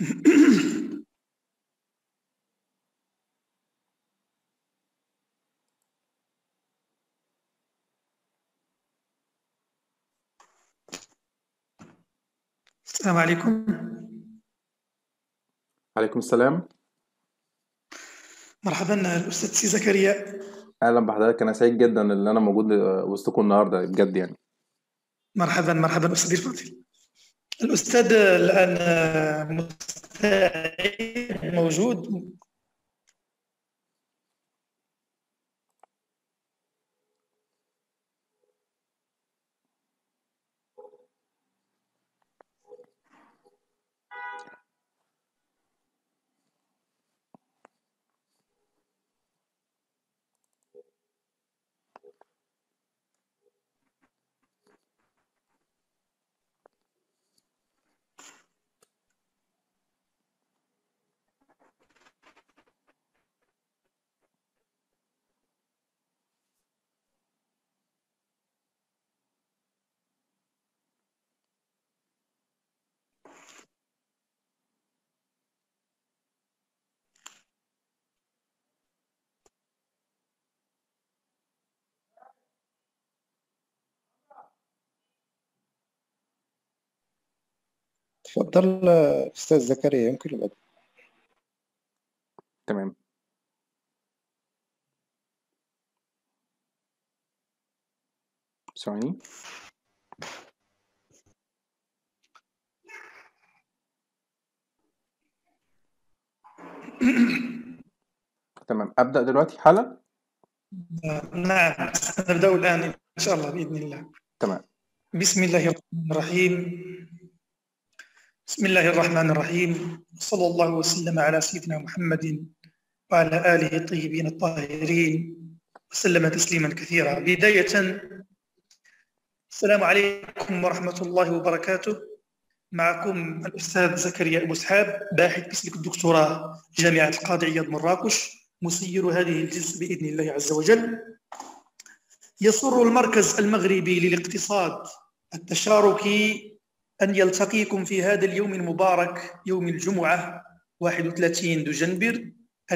السلام عليكم عليكم السلام مرحبا الأستاذ سي زكريا اهلا بحضرتك انا سعيد جدا ان انا موجود وسطكم النهارده بجد يعني مرحبا مرحبا أستاذي الفاضل الأستاذ الآن مستعد موجود تفضل أستاذ زكريا يمكن البدء تمام ثواني تمام ابدا دلوقتي حالا نعم سنبدأ الآن إن شاء الله بإذن الله تمام بسم الله الرحمن الرحيم بسم الله الرحمن الرحيم صلى الله وسلم على سيدنا محمد وعلى آله الطيبين الطاهرين وسلم تسليما كثيرا بداية السلام عليكم ورحمة الله وبركاته معكم الأستاذ زكريا أبو سحاب باحث بسلك الدكتوراه جامعة القاضي عياض مراكش مسير هذه الجزء بإذن الله عز وجل يسر المركز المغربي للاقتصاد التشاركي أن يلتقيكم في هذا اليوم المبارك يوم الجمعة 31 دجنبر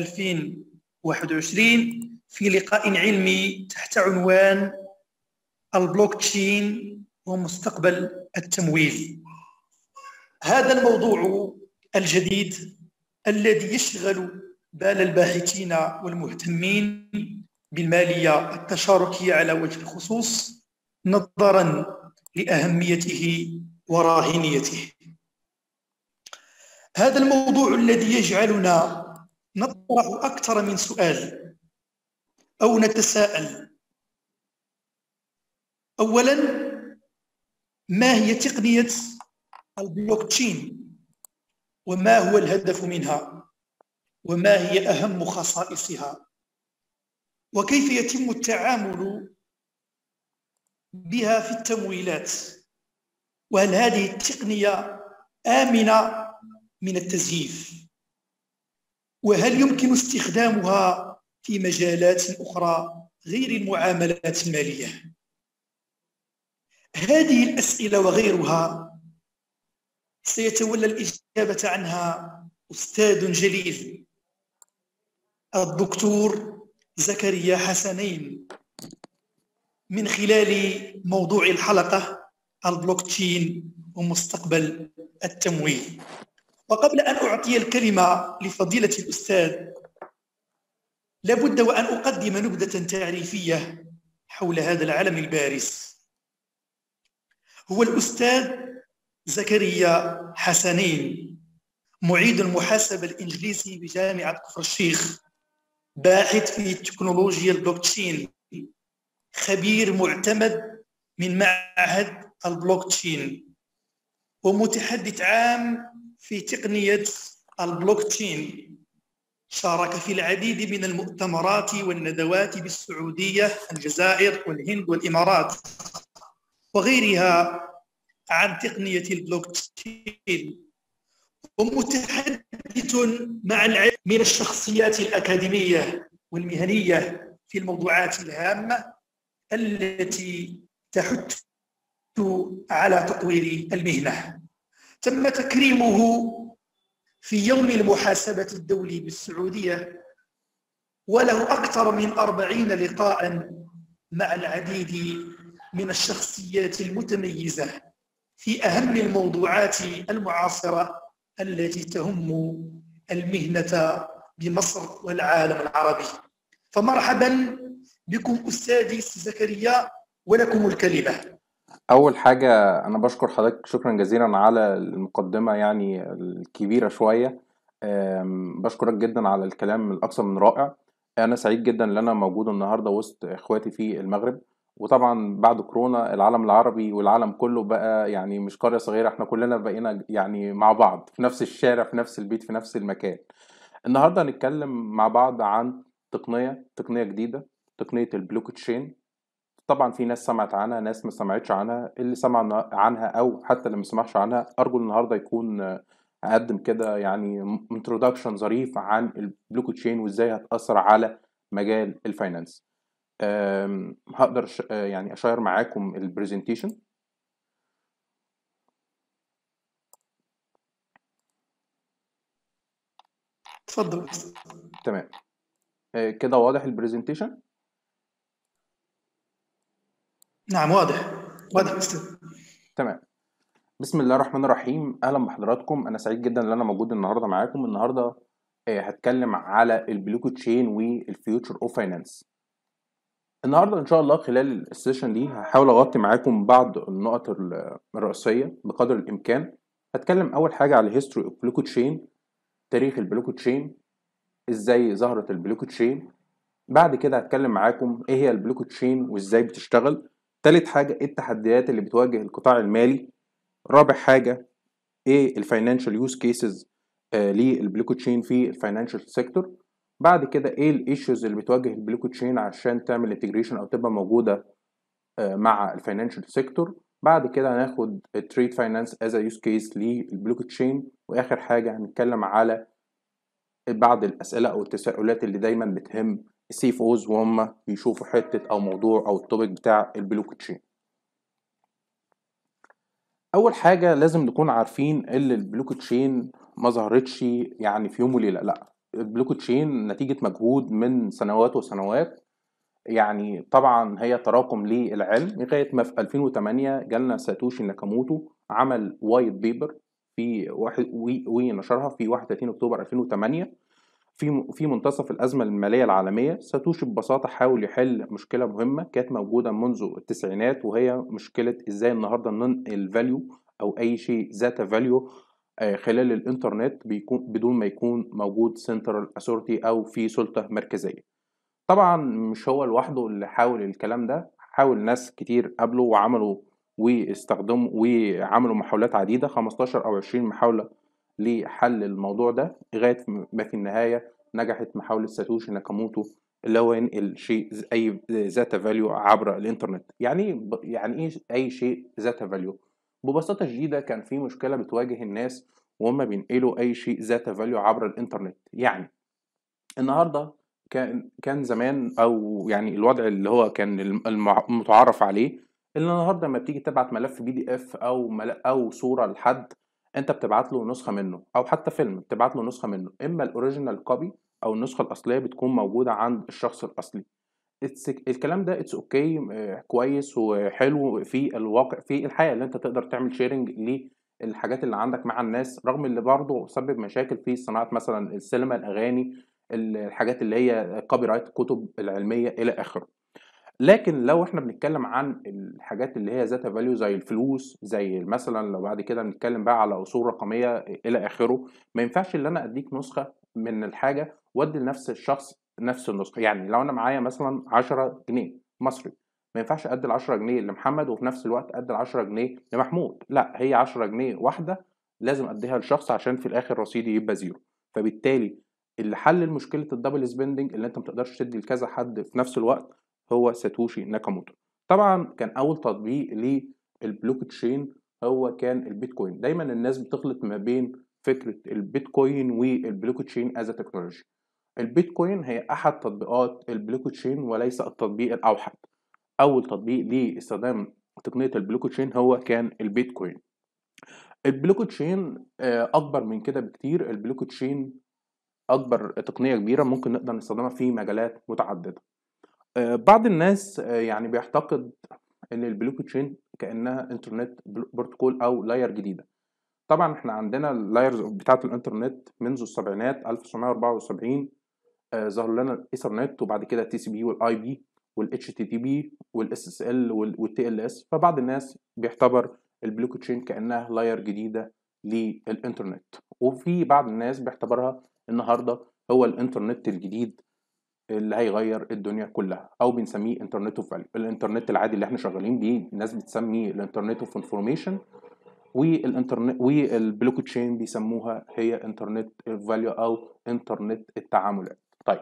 2021 في لقاء علمي تحت عنوان البلوك تشين ومستقبل التمويل هذا الموضوع الجديد الذي يشغل بال الباحثين والمهتمين بالمالية التشاركية على وجه الخصوص نظرا لأهميته وراهنيته هذا الموضوع الذي يجعلنا نطرح أكثر من سؤال أو نتساءل أولا ما هي تقنية البلوك تشين وما هو الهدف منها وما هي أهم خصائصها وكيف يتم التعامل بها في التمويلات وهل هذه التقنية آمنة من التزييف وهل يمكن استخدامها في مجالات أخرى غير المعاملات المالية هذه الأسئلة وغيرها سيتولى الإجابة عنها أستاذ جليل الدكتور زكريا حسنين من خلال موضوع الحلقة البلوك تشين ومستقبل التمويل وقبل أن أعطي الكلمة لفضيلة الأستاذ لابد وأن أقدم نبذة تعريفية حول هذا العلم البارز هو الأستاذ زكريا حسنين معيد المحاسبة الإنجليزي بجامعة كفر الشيخ باحث في تكنولوجيا البلوكتشين خبير معتمد من معهد البلوكتشين ومتحدث عام في تقنية البلوكتشين شارك في العديد من المؤتمرات والندوات بالسعودية الجزائر والهند والإمارات وغيرها عن تقنية البلوكتشين ومتحدث مع العلم من الشخصيات الأكاديمية والمهنية في الموضوعات الهامة التي تحث على تطوير المهنة تم تكريمه في يوم المحاسبة الدولي بالسعودية وله أكثر من أربعين لقاء مع العديد من الشخصيات المتميزة في أهم الموضوعات المعاصرة التي تهم المهنة بمصر والعالم العربي فمرحبا بكم أستاذي زكريا ولكم الكلمة اول حاجه انا بشكر حضرتك شكرا جزيلا على المقدمه يعني الكبيره شويه أم، بشكرك جدا على الكلام الاكثر من رائع انا سعيد جدا ان انا موجود النهارده وسط اخواتي في المغرب وطبعا بعد كورونا العالم العربي والعالم كله بقى يعني مش قريه صغيره احنا كلنا بقينا يعني مع بعض في نفس الشارع في نفس البيت في نفس المكان النهارده هنتكلم مع بعض عن تقنيه تقنيه جديده تقنيه البلوك تشين طبعا في ناس سمعت عنها ناس ما سمعتش عنها اللي سمع عنها او حتى اللي ما سمعش عنها ارجو النهارده يكون آه، اقدم كده يعني انترودكشن ظريف عن البلوك تشين وازاي هتاثر على مجال الفاينانس أم، هقدر ش- آه، يعني اشير معاكم البرزنتيشن تفضل تمام آه، كده واضح البرزنتيشن نعم واضح واضح أستاذ تمام بسم الله الرحمن الرحيم اهلا بحضراتكم انا سعيد جدا ان انا موجود النهارده معاكم النهارده آه، هتكلم على البلوك تشين والفيوتشر اوف فاينانس النهارده ان شاء الله خلال السيشن دي هحاول اغطي معاكم بعض النقط ال- الرئيسيه بقدر الامكان هتكلم اول حاجه على هيستوري اوف بلوك تشين تاريخ البلوك تشين ازاي ظهرت البلوك تشين بعد كده هتكلم معاكم ايه هي البلوك تشين وازاي بتشتغل تالت حاجه ايه التحديات اللي بتواجه القطاع المالي رابع حاجه ايه الفاينانشال يوز كيسز للبلوك تشين في الفاينانشال سيكتور بعد كده ايه الايشوز اللي بتواجه البلوك تشين عشان تعمل انتجريشن او تبقى موجوده آه، مع الفاينانشال سيكتور بعد كده هناخد التريد فاينانس از يوز كيس للبلوك تشين واخر حاجه هنتكلم على بعض الاسئله او التساؤلات اللي دايما بتهم السي اف اوز وهم بيشوفوا حته او موضوع او التوبيك بتاع البلوك تشين اول حاجه لازم نكون عارفين ان البلوك تشين ما ظهرتش يعني في يوم وليله لا البلوك تشين نتيجه مجهود من سنوات وسنوات يعني طبعا هي تراكم للعلم لغايه ما في 2008 جالنا ساتوشي ناكاموتو عمل وايت بيبر في واحد وي- ونشرها في 31 اكتوبر 2008 في في منتصف الازمه الماليه العالميه ساتوشي ببساطه حاول يحل مشكله مهمه كانت موجوده منذ التسعينات وهي مشكله ازاي النهارده ننقل فاليو او اي شيء ذات فاليو خلال الانترنت بيكون بدون ما يكون موجود سنترال اثورتي او في سلطه مركزيه طبعا مش هو لوحده اللي حاول الكلام ده حاول ناس كتير قبله وعملوا واستخدموا وعملوا محاولات عديدة 15 أو 20 محاولة لحل الموضوع ده لغاية ما في النهاية نجحت محاولة ساتوشي ناكاموتو اللي هو ينقل شيء ز- أي ذات فاليو عبر الإنترنت يعني إيه ب- يعني إيه أي شيء ذات فاليو ببساطة شديدة كان في مشكلة بتواجه الناس وهم بينقلوا أي شيء ذات فاليو عبر الإنترنت يعني النهارده كان كان زمان او يعني الوضع اللي هو كان الم- المع- المتعارف عليه ان النهارده لما بتيجي تبعت ملف بي دي اف او مل- او صوره لحد انت بتبعت له نسخه منه او حتى فيلم بتبعت له نسخه منه اما الاوريجينال كوبي او النسخه الاصليه بتكون موجوده عند الشخص الاصلي It's الكلام ده اتس اوكي okay, كويس وحلو في الواقع في الحياه اللي انت تقدر تعمل شيرنج للحاجات اللي عندك مع الناس رغم اللي برضه سبب مشاكل في صناعه مثلا السينما الاغاني الحاجات اللي هي كوبي رايت الكتب العلميه الى اخره لكن لو احنا بنتكلم عن الحاجات اللي هي ذات فاليو زي الفلوس زي مثلا لو بعد كده بنتكلم بقى على اصول رقميه الى اخره ما ينفعش ان انا اديك نسخه من الحاجه وادي لنفس الشخص نفس النسخه يعني لو انا معايا مثلا 10 جنيه مصري ما ينفعش ادي ال 10 جنيه لمحمد وفي نفس الوقت ادي ال 10 جنيه لمحمود لا هي 10 جنيه واحده لازم اديها لشخص عشان في الاخر رصيدي يبقى زيرو فبالتالي اللي حل مشكله الدبل سبيندنج اللي انت ما تقدرش تدي لكذا حد في نفس الوقت هو ساتوشي ناكاموتو طبعا كان اول تطبيق للبلوك تشين هو كان البيتكوين دايما الناس بتخلط ما بين فكره البيتكوين والبلوك تشين از تكنولوجي البيتكوين هي احد تطبيقات البلوك تشين وليس التطبيق الاوحد اول تطبيق لاستخدام تقنيه البلوك تشين هو كان البيتكوين البلوك تشين آه، اكبر من كده بكتير البلوك تشين اكبر تقنيه كبيره ممكن نقدر نستخدمها في مجالات متعدده آه، بعض الناس آه، يعني بيعتقد ان البلوك تشين كانها انترنت بروتوكول او لاير جديده طبعا احنا عندنا اللايرز بتاعه الانترنت منذ السبعينات 1974 آه، ظهر لنا الايثرنت وبعد كده التي سي بي والاي بي والاتش تي تي بي والاس اس ال والتي ال اس فبعض الناس بيعتبر البلوك تشين كانها لاير جديده للانترنت وفي بعض الناس بيعتبرها النهارده هو الانترنت الجديد اللي هيغير الدنيا كلها او بنسميه انترنت اوف فاليو الانترنت العادي اللي احنا شغالين بيه الناس بتسميه الانترنت اوف انفورميشن والانترنت والبلوك تشين بيسموها هي انترنت فاليو او انترنت التعاملات طيب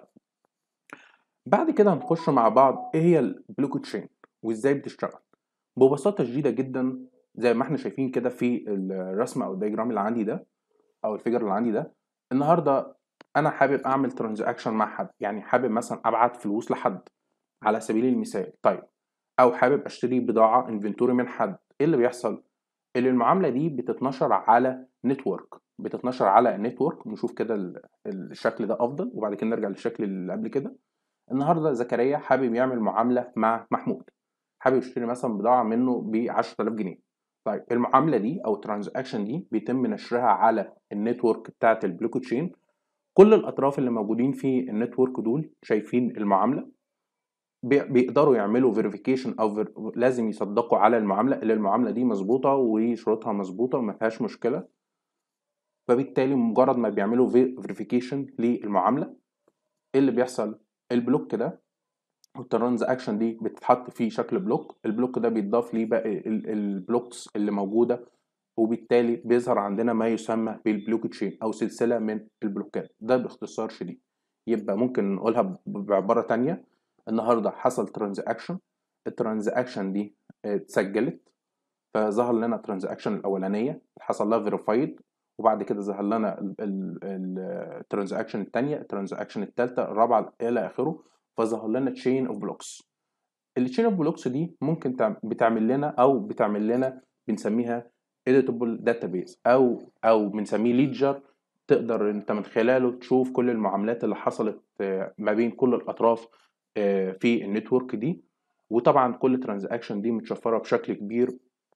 بعد كده هنخش مع بعض ايه هي البلوك تشين وازاي بتشتغل ببساطه شديده جدا زي ما احنا شايفين كده في الرسم او الدياجرام اللي عندي ده او الفيجر اللي عندي ده النهارده انا حابب اعمل ترانزاكشن مع حد يعني حابب مثلا ابعت فلوس لحد على سبيل المثال طيب او حابب اشتري بضاعه انفنتوري من حد ايه اللي بيحصل اللي المعامله دي بتتنشر على نتورك بتتنشر على نتورك نشوف كده ال- الشكل ده افضل وبعد كده نرجع للشكل اللي قبل كده النهارده زكريا حابب يعمل معامله مع محمود حابب يشتري مثلا بضاعه منه ب 10000 جنيه طيب المعامله دي او الترانزاكشن دي بيتم نشرها على النتورك بتاعه البلوك تشين كل الاطراف اللي موجودين في النتورك دول شايفين المعامله بي- بيقدروا يعملوا فيريفيكيشن او ver... لازم يصدقوا على المعامله اللي المعامله دي مظبوطه وشروطها مظبوطه وما فيهاش مشكله فبالتالي مجرد ما بيعملوا فيريفيكيشن للمعامله ايه اللي بيحصل البلوك ده والترانزاكشن دي بتتحط في شكل بلوك البلوك ده بيتضاف ليه باقي ال- البلوكس اللي موجوده وبالتالي بيظهر عندنا ما يسمى بالبلوك تشين او سلسله من البلوكات ده باختصار شديد يبقى ممكن نقولها ب- بعباره تانية النهارده حصل ترانزاكشن الترانزاكشن دي آه، اتسجلت فظهر لنا الترانزاكشن الاولانيه حصل لها فيريفايد وبعد كده ظهر لنا الترانزاكشن الثانيه الترانزاكشن الثالثه الرابعه الى اخره فظهر لنا تشين اوف بلوكس التشين اوف بلوكس دي ممكن تعم- بتعمل لنا او بتعمل لنا بنسميها editable database او او بنسميه ليدجر تقدر انت من خلاله تشوف كل المعاملات اللي حصلت آه، ما بين كل الاطراف آه، في النتورك دي وطبعا كل ترانزاكشن دي متشفره بشكل كبير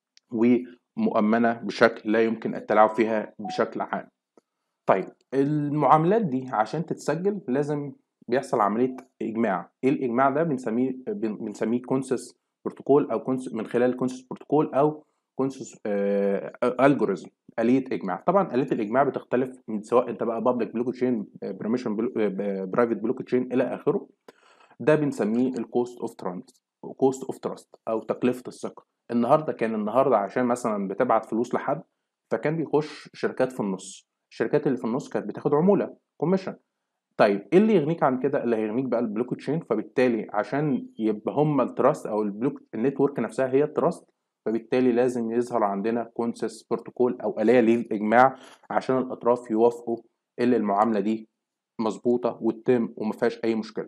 ومؤمنه بشكل لا يمكن التلاعب فيها بشكل عام طيب المعاملات دي عشان تتسجل لازم بيحصل عمليه اجماع ايه الاجماع ده بنسميه بن- بنسميه كونسس بروتوكول او كونس من خلال كونسس بروتوكول او كونسس الجوريزم آلية إجماع طبعا آلية الإجماع بتختلف من سواء أنت بقى بابليك بلوك تشين بريميشن برايفت بلوك تشين إلى آخره ده بنسميه الكوست اوف ترانس كوست اوف تراست او تكلفه الثقه النهارده كان النهارده عشان مثلا بتبعت فلوس لحد فكان بيخش شركات في النص الشركات اللي في النص كانت بتاخد عموله كوميشن طيب ايه اللي يغنيك عن كده اللي هيغنيك بقى البلوك تشين فبالتالي عشان يبقى هم التراست او البلوك النتورك نفسها هي التراست فبالتالي لازم يظهر عندنا كونسس بروتوكول او آلية للإجماع عشان الأطراف يوافقوا اللي المعاملة دي مظبوطة وتتم وما فيهاش أي مشكلة.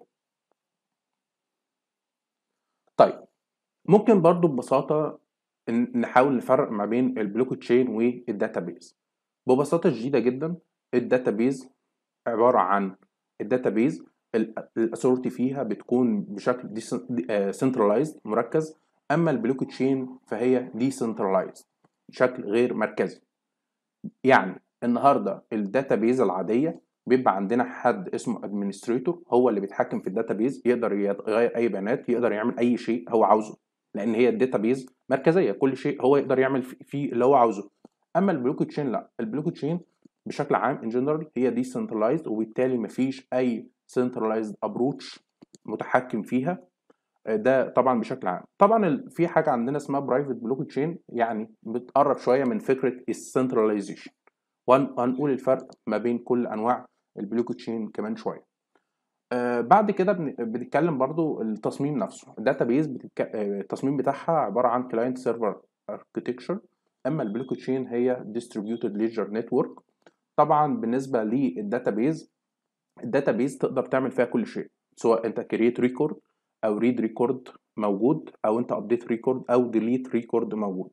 طيب ممكن برضو ببساطة إن- نحاول نفرق ما بين البلوك تشين والداتابيز. ببساطة شديدة جدا الداتابيز عبارة عن الداتابيز الاثورتي فيها بتكون بشكل سنترلايزد مركز اما البلوك تشين فهي ديسنترلايزد بشكل غير مركزي يعني النهارده الداتابيز العاديه بيبقى عندنا حد اسمه ادمنستريتور هو اللي بيتحكم في الداتابيز يقدر يغير اي بيانات يقدر يعمل اي شيء هو عاوزه لان هي الداتابيز مركزيه كل شيء هو يقدر يعمل فيه اللي هو عاوزه اما البلوك تشين لا البلوك تشين بشكل عام ان جنرال هي ديسنترلايزد وبالتالي مفيش اي سنترلايزد ابروتش متحكم فيها ده طبعا بشكل عام طبعا ال- في حاجه عندنا اسمها برايفت بلوك تشين يعني بتقرب شويه من فكره السنتراليزيشن وهنقول الفرق ما بين كل انواع البلوك تشين كمان شويه آه بعد كده بن- بنتكلم برضو التصميم نفسه الداتابيز بتتك... آه، التصميم بتاعها عباره عن كلاينت سيرفر اركتكتشر اما البلوك تشين هي ديستريبيوتد ليجر نتورك طبعا بالنسبه للداتابيز الداتابيز تقدر تعمل فيها كل شيء سواء انت كريت ريكورد او ريد ريكورد موجود او انت ابديت ريكورد او ديليت ريكورد موجود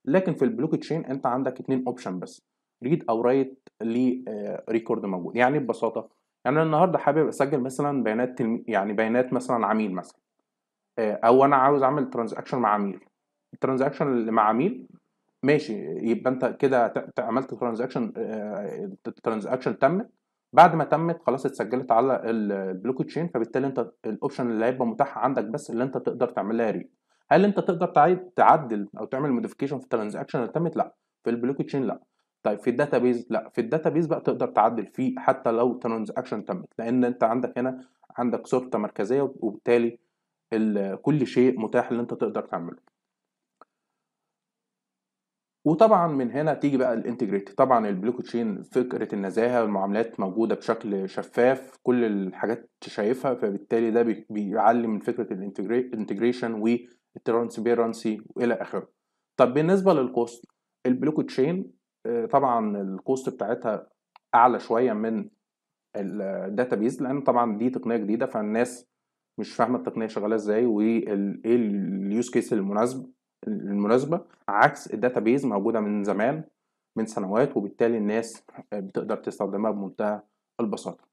لكن في البلوك تشين انت عندك اتنين اوبشن بس ريد او رايت لريكورد موجود يعني ببساطه يعني انا النهارده حابب اسجل مثلا بيانات تلم... يعني بيانات مثلا عميل مثلا آه، او انا عاوز اعمل ترانزاكشن مع عميل الترانزاكشن اللي مع عميل ماشي يبقى انت كده ت- ت- عملت ترانزاكشن ترانزاكشن تمت بعد ما تمت خلاص اتسجلت على ال- البلوك تشين فبالتالي انت الاوبشن اللي هيبقى متاح عندك بس اللي انت تقدر تعمل لها ريد هل انت تقدر تعيد تعدل او تعمل موديفيكيشن في الترانزاكشن اللي تمت لا في البلوك تشين لا طيب في الداتابيز لا في الداتابيز بقى تقدر تعدل فيه حتى لو ترانزاكشن تمت لان انت عندك هنا عندك سلطه مركزيه وبالتالي ال- كل شيء متاح اللي انت تقدر تعمله وطبعا من هنا تيجي بقى الانتجريت طبعا البلوك تشين فكره النزاهه والمعاملات موجوده بشكل شفاف كل الحاجات انت شايفها فبالتالي ده بي- بيعلي من فكره الانتجريشن والترانسبيرنسي والى اخره طب بالنسبه للكوست البلوك تشين آه، طبعا الكوست بتاعتها اعلى شويه من الداتابيز لان طبعا دي تقنيه جديده فالناس مش فاهمه التقنيه شغاله ازاي وايه اليوز كيس المناسب المناسبه عكس الداتابيز موجوده من زمان من سنوات وبالتالي الناس بتقدر تستخدمها بمنتهى البساطه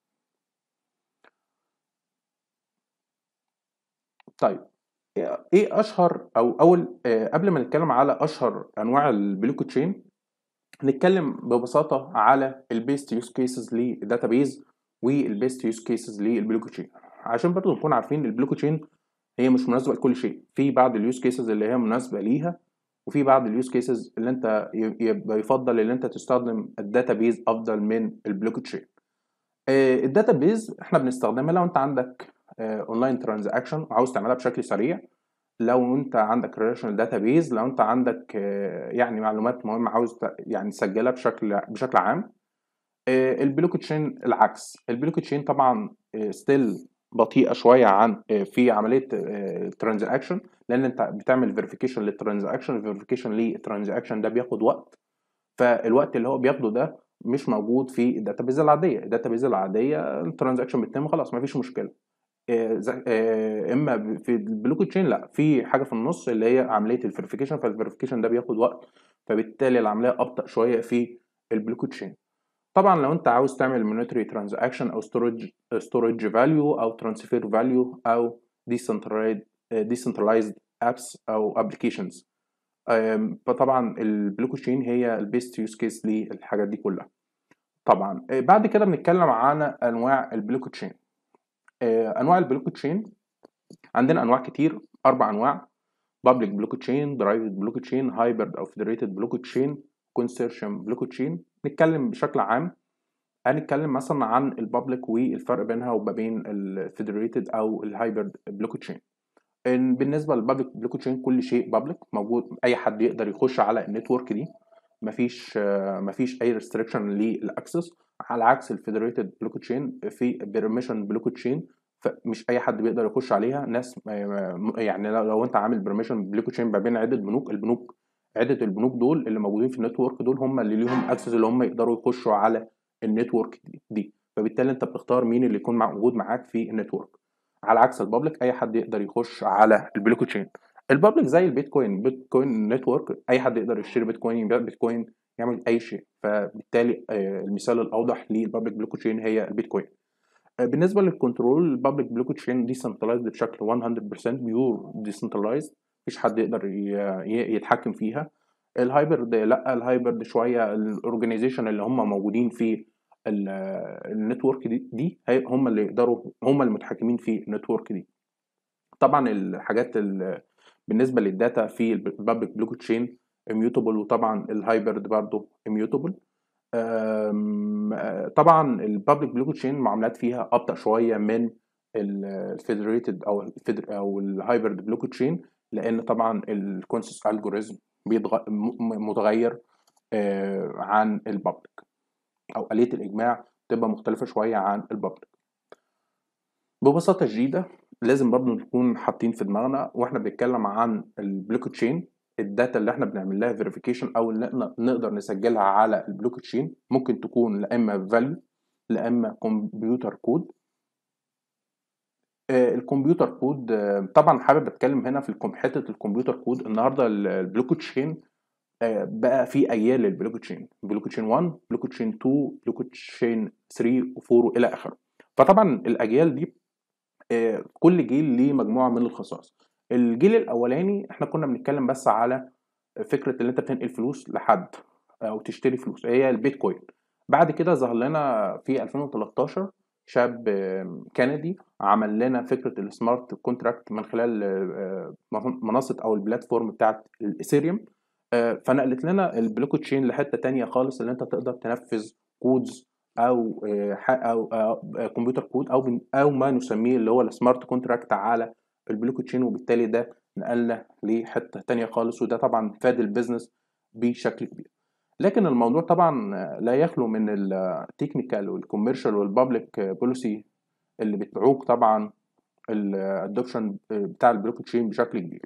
طيب ايه اشهر او اول آه، قبل ما نتكلم على اشهر انواع البلوك تشين نتكلم ببساطه على البيست يوز كيسز للداتابيز والبيست يوز كيسز للبلوك تشين عشان برضو نكون عارفين البلوك تشين هي مش مناسبه لكل شيء في بعض اليوز كيسز اللي هي مناسبه ليها وفي بعض اليوز كيسز اللي انت ي- يبقى يفضل ان انت تستخدم الداتابيز افضل من البلوك تشين الداتابيز احنا بنستخدمها لو انت عندك اونلاين ترانزاكشن وعاوز تعملها بشكل سريع لو انت عندك ريليشنال داتابيز لو انت عندك آه، يعني معلومات مهمه عاوز ت- يعني تسجلها بشكل بشكل عام آه، البلوك تشين العكس البلوك تشين طبعا ستيل بطيئه شويه عن آه، في عمليه الترانزاكشن لان انت بتعمل فيريفيكيشن للترانزاكشن الفيريفيكيشن للترانزاكشن ده بياخد وقت فالوقت اللي هو بياخده ده مش موجود في الداتابيز العاديه الداتابيز العاديه الترانزاكشن بتتم خلاص مفيش مشكله آه، ز- آه، اما ب- في البلوك تشين لا في حاجه في النص اللي هي عمليه الفيريفيكيشن فالفيريفيكيشن ده بياخد وقت فبالتالي العمليه ابطا شويه في البلوك تشين طبعا لو انت عاوز تعمل مونيتري ترانزاكشن او ستورج ستورج فاليو او ترانسفير فاليو او ديسنترلايزد ابس او ابلكيشنز فطبعا البلوك تشين هي البيست يوز كيس للحاجات دي كلها طبعا آه، بعد كده بنتكلم عن انواع البلوك تشين آه، انواع البلوك تشين عندنا انواع كتير اربع انواع public block chain derived block chain hybrid او federated block chain consortium block chain نتكلم بشكل عام هنتكلم مثلا عن البابليك والفرق بينها وما بين الفيدريتد او الهايبرد بلوك تشين بالنسبه للبابليك بلوك تشين كل شيء بابليك موجود اي حد يقدر يخش على النتورك دي مفيش آه، مفيش اي ريستريكشن للاكسس على عكس الفيدريتد بلوك تشين في بيرميشن بلوك تشين فمش اي حد بيقدر يخش عليها ناس آه، يعني لو لو انت عامل بيرميشن بلوك تشين ما بين عده بنوك البنوك عده البنوك دول اللي موجودين في النتورك دول هم اللي ليهم اكسس اللي هم يقدروا يخشوا على النتورك دي فبالتالي انت بتختار مين اللي يكون موجود معاك في النتورك على عكس البابليك اي حد يقدر يخش على البلوك تشين البابليك زي البيتكوين بيتكوين نتورك اي حد يقدر يشتري بيتكوين يبيع بيتكوين يعمل اي شيء فبالتالي آه، المثال الاوضح للبابليك بلوك تشين هي البيتكوين آه، بالنسبه للكنترول البابليك بلوك تشين ديسنترلايزد بشكل 100% بيور ديسنترلايزد مفيش حد يقدر ي- ي- يتحكم فيها الهايبرد لا الهايبرد شويه الاورجنايزيشن اللي هم موجودين في ال- النتورك دي, دي هي- هم اللي يقدروا هم المتحكمين في النتورك دي طبعا الحاجات ال- بالنسبه للداتا في البابليك بلوك تشين اميوتابل وطبعا الهايبرد برضه اميوتابل طبعا البابليك بلوك تشين المعاملات فيها ابطا شويه من الفيدريتد او الفيدر او الهايبرد بلوك تشين لان طبعا الكونسنس الجوريزم متغير آه، عن البابليك او آلية الإجماع تبقى مختلفة شوية عن البابليك ببساطة شديدة لازم برضو نكون حاطين في دماغنا واحنا بنتكلم عن البلوك تشين الداتا اللي احنا بنعمل لها فيريفيكيشن او اللي نقدر- نقدر نسجلها على البلوك تشين ممكن تكون لا اما فاليو لا اما كمبيوتر كود آه، الكمبيوتر كود آه، طبعا حابب اتكلم هنا في الكم- حته الكمبيوتر كود النهارده ال- البلوك تشين آه، بقى في اجيال للبلوك تشين بلوك تشين 1 بلوك تشين 2 بلوك تشين 3 و4 والى اخره فطبعا الاجيال دي آه، كل جيل ليه مجموعه من الخصائص الجيل الاولاني احنا كنا بنتكلم بس على فكره ان انت بتنقل فلوس لحد او تشتري فلوس هي البيتكوين بعد كده ظهر لنا في 2013 شاب آم، كندي عمل لنا فكره السمارت كونتراكت من خلال آه، منصه او البلاتفورم بتاعت الايثيريوم آه، فنقلت لنا البلوك تشين لحته تانية خالص اللي انت تقدر تنفذ كودز او آه، ح- او آه، كمبيوتر كود او بن- او ما نسميه اللي هو السمارت كونتراكت على البلوك تشين وبالتالي ده نقلنا لحته تانية خالص وده طبعا فاد البيزنس بشكل كبير لكن الموضوع طبعا آه، لا يخلو من التكنيكال والكوميرشال والبابليك بوليسي اللي بتعوق طبعا الادوبشن بتاع البلوك تشين بشكل كبير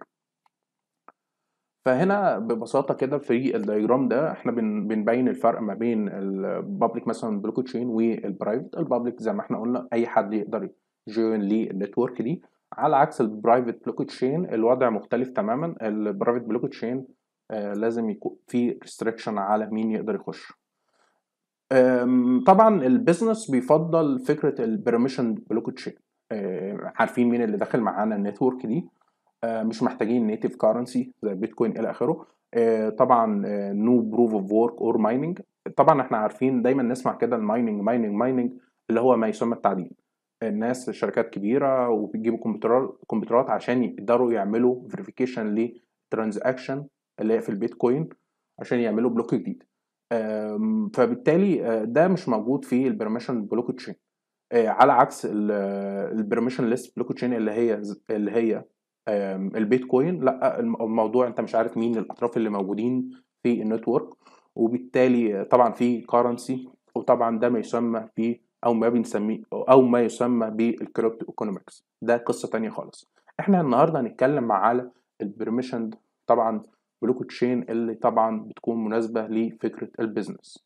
فهنا ببساطه كده في الدياجرام ده احنا بن- بنبين الفرق ما بين البابليك مثلا بلوك تشين والبرايفت البابليك زي ما احنا قلنا اي حد يقدر يجوين للنتورك دي على عكس البرايفت بلوك تشين الوضع مختلف تماما البرايفت بلوك تشين آه، لازم يكون في ريستريكشن على مين يقدر يخش أم، طبعا البيزنس بيفضل فكره البرميشن بلوك تشين عارفين مين اللي داخل معانا النتورك دي آه، مش محتاجين نيتيف كارنسي زي بيتكوين الى اخره آه، طبعا نو بروف اوف ورك اور مايننج طبعا احنا عارفين دايما نسمع كده المايننج مايننج مايننج اللي هو ما يسمى التعدين الناس شركات كبيره وبيجيبوا كمبيوترات كمبيوترات عشان يقدروا يعملوا فيريفيكيشن لترانزاكشن اللي هي في البيتكوين عشان يعملوا بلوك جديد آم، فبالتالي آه، ده مش موجود في البرميشن بلوك تشين آه، على عكس البرميشن ليست بلوك تشين اللي هي اللي هي آم، البيتكوين لا الم- الموضوع انت مش عارف مين الاطراف اللي موجودين في النتورك وبالتالي طبعا في كارنسي وطبعا ده ما يسمى ب او ما بنسميه او ما يسمى بالكريبتو ايكونومكس ده قصه تانية خالص احنا النهارده هنتكلم على البرميشن طبعا بلوك تشين اللي طبعا بتكون مناسبه لفكره البيزنس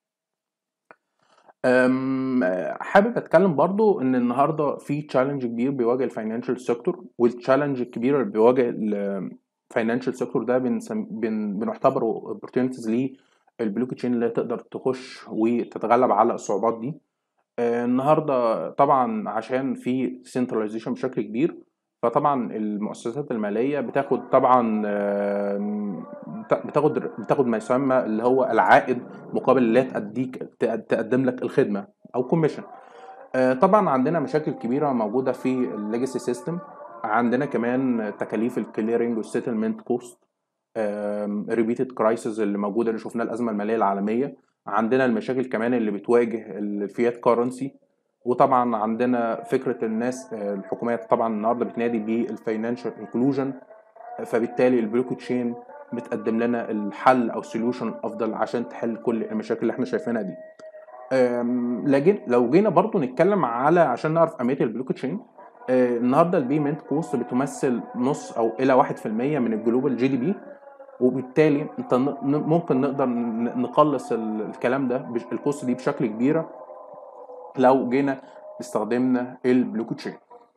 أم، حابب اتكلم برضو ان النهارده في تشالنج كبير بيواجه الفاينانشال سيكتور والتشالنج الكبير اللي بيواجه الفاينانشال سيكتور ده بنسم... بن... بنعتبره اوبورتيونيتيز للبلوك تشين اللي تقدر تخش وتتغلب على الصعوبات دي آه، النهارده طبعا عشان في سنتراليزيشن بشكل كبير فطبعا المؤسسات الماليه بتاخد طبعا آم، بت- بتاخد بتاخد ما يسمى اللي هو العائد مقابل لا تأديك تق- تقدم لك الخدمه او كوميشن طبعا عندنا مشاكل كبيره موجوده في الليجاسي سيستم عندنا كمان تكاليف الكليرنج والسيتلمنت كوست ريبيتد كرايسز اللي موجوده اللي شفناها الازمه الماليه العالميه عندنا المشاكل كمان اللي بتواجه الفيات كارنسي وطبعا عندنا فكره الناس آه، الحكومات طبعا النهارده بتنادي بالفاينانشال انكلوجن فبالتالي البلوك تشين بتقدم لنا الحل او سوليوشن افضل عشان تحل كل المشاكل اللي احنا شايفينها دي أم، لكن لو جينا برضو نتكلم على عشان نعرف اهميه البلوك تشين آه، النهارده البيمنت كوست بتمثل نص او الى 1% من الجلوبال جي دي بي وبالتالي انت ن- ن- ممكن نقدر ن- نقلص ال- الكلام ده بش- الكوست دي بشكل كبيره لو جينا استخدمنا البلوك تشين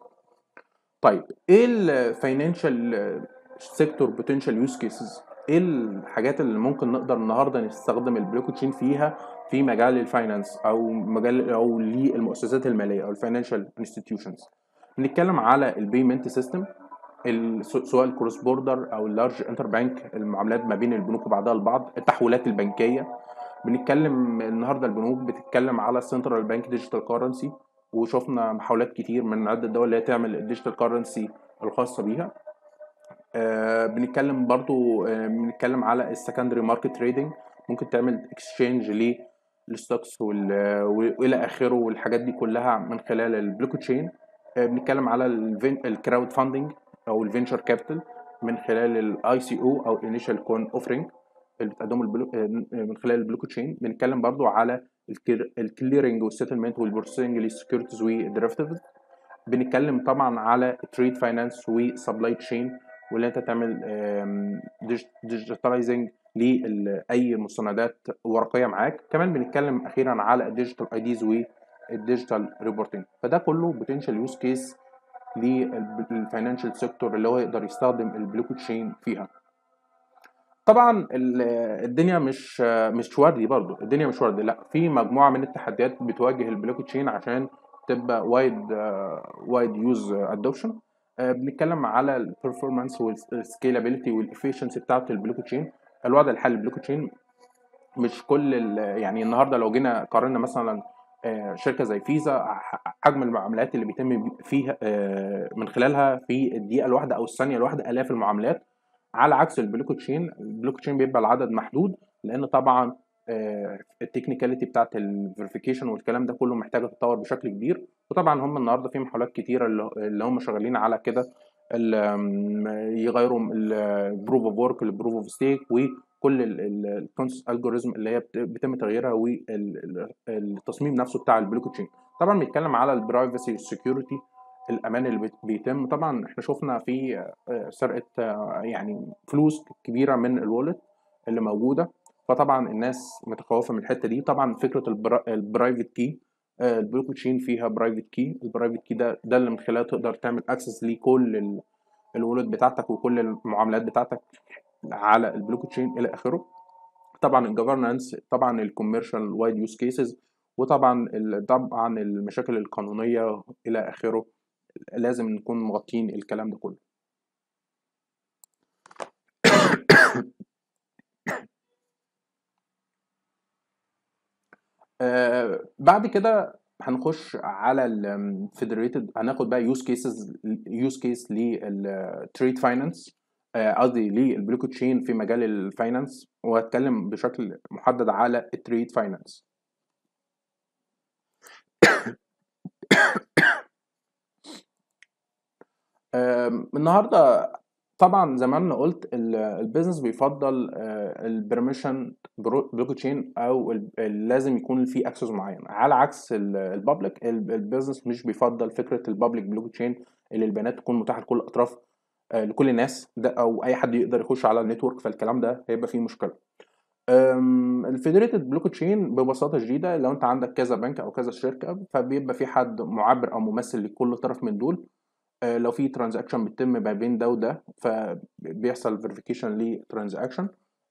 طيب ايه الفاينانشال سيكتور بوتنشال يوز كيسز ايه الحاجات اللي ممكن نقدر النهارده نستخدم البلوك تشين فيها في مجال الفاينانس او مجال او للمؤسسات الماليه او الفاينانشال انستتيوشنز بنتكلم على البيمنت سيستم سواء الكروس بوردر او اللارج انتر بانك المعاملات ما بين البنوك وبعضها البعض التحويلات البنكيه بنتكلم النهارده البنوك بتتكلم على السنترال بانك ديجيتال كارنسي وشفنا محاولات كتير من عده دول اللي هي تعمل الديجيتال كارنسي الخاصه بيها آه بنتكلم برضو آه بنتكلم على السكندري ماركت تريدنج ممكن تعمل اكسشينج للستوكس والى اخره والحاجات دي كلها من خلال البلوك تشين آه بنتكلم على الكراود فاندنج او الفينشر كابيتال من خلال الاي سي او او انيشال كون اوفرنج اللي بتقدمه البلو... آه، من خلال البلوك تشين بنتكلم برضو على الكليرنج والسيتلمنت والبروسيسنج للسكيورتيز والديريفتيفز بنتكلم طبعا على تريد فاينانس وسبلاي تشين واللي انت تعمل ديجيتاليزنج لاي مستندات ورقيه معاك كمان بنتكلم اخيرا على الديجيتال اي ديز والديجيتال ريبورتنج فده كله بوتنشال يوز كيس للفاينانشال سيكتور اللي هو يقدر يستخدم البلوك تشين فيها طبعا ال- الدنيا مش مش وردي برضو الدنيا مش وردي لا في مجموعه من التحديات بتواجه البلوك تشين عشان تبقى وايد وايد يوز ادوبشن بنتكلم على البرفورمانس والسكيلابيلتي والافشنسي بتاعت البلوك تشين الوضع الحالي البلوك تشين مش كل ال- يعني النهارده لو جينا قارنا مثلا آه، شركه زي فيزا ح- حجم المعاملات اللي بيتم فيها آه، من خلالها في الدقيقه الواحده او الثانيه الواحده الاف المعاملات على عكس البلوك تشين البلوك تشين بيبقى العدد محدود لان طبعا التكنيكاليتي بتاعت الفيريفيكيشن والكلام ده كله محتاجه تتطور بشكل كبير وطبعا هم النهارده في محاولات كتيره اللي اللي هم شغالين على كده ال- آم، يغيروا البروف اوف ورك لبروف اوف ستيك وكل الكونس الجوريزم اللي هي بت- بيتم تغييرها والتصميم نفسه بتاع البلوك تشين طبعا بيتكلم على البرايفسي والسكيورتي الامان اللي بيت- بيتم طبعا احنا شفنا في آه، سرقه آه، يعني فلوس كبيره من الوالت اللي موجوده فطبعا الناس متخوفه من الحته دي طبعا فكره البرايفت كي البلوك تشين فيها برايفت كي البرايفت كي ده ده اللي من خلاله تقدر تعمل اكسس لكل الوالت بتاعتك وكل المعاملات بتاعتك على البلوك تشين الى اخره طبعا الجفرنانس طبعا الكوميرشال وايد يوز كيسز وطبعا ال- طبعا المشاكل القانونيه الى اخره لازم نكون مغطين الكلام ده كله آه بعد كده هنخش على الفيدريتد هناخد بقى يوز كيسز يوز كيس للتريد فاينانس قصدي للبلوك تشين في مجال الفاينانس وهتكلم بشكل محدد على التريد فاينانس آم، النهارده طبعا زي ما انا قلت ال- البيزنس بيفضل البرميشن بلوك تشين او ال- ال- لازم يكون في اكسس معين على عكس البابليك البيزنس مش بيفضل فكره البابليك بلوك تشين اللي البيانات تكون متاحه لكل الاطراف آه، لكل الناس ده او اي حد يقدر يخش على النتورك فالكلام ده هيبقى فيه مشكله الفيدريتد بلوك تشين ببساطه شديده لو انت عندك كذا بنك او كذا شركه فبيبقى في حد معبر او ممثل لكل طرف من دول آه، لو في ترانزاكشن بتتم ما بين ده وده فبيحصل فيريفيكيشن لترانزاكشن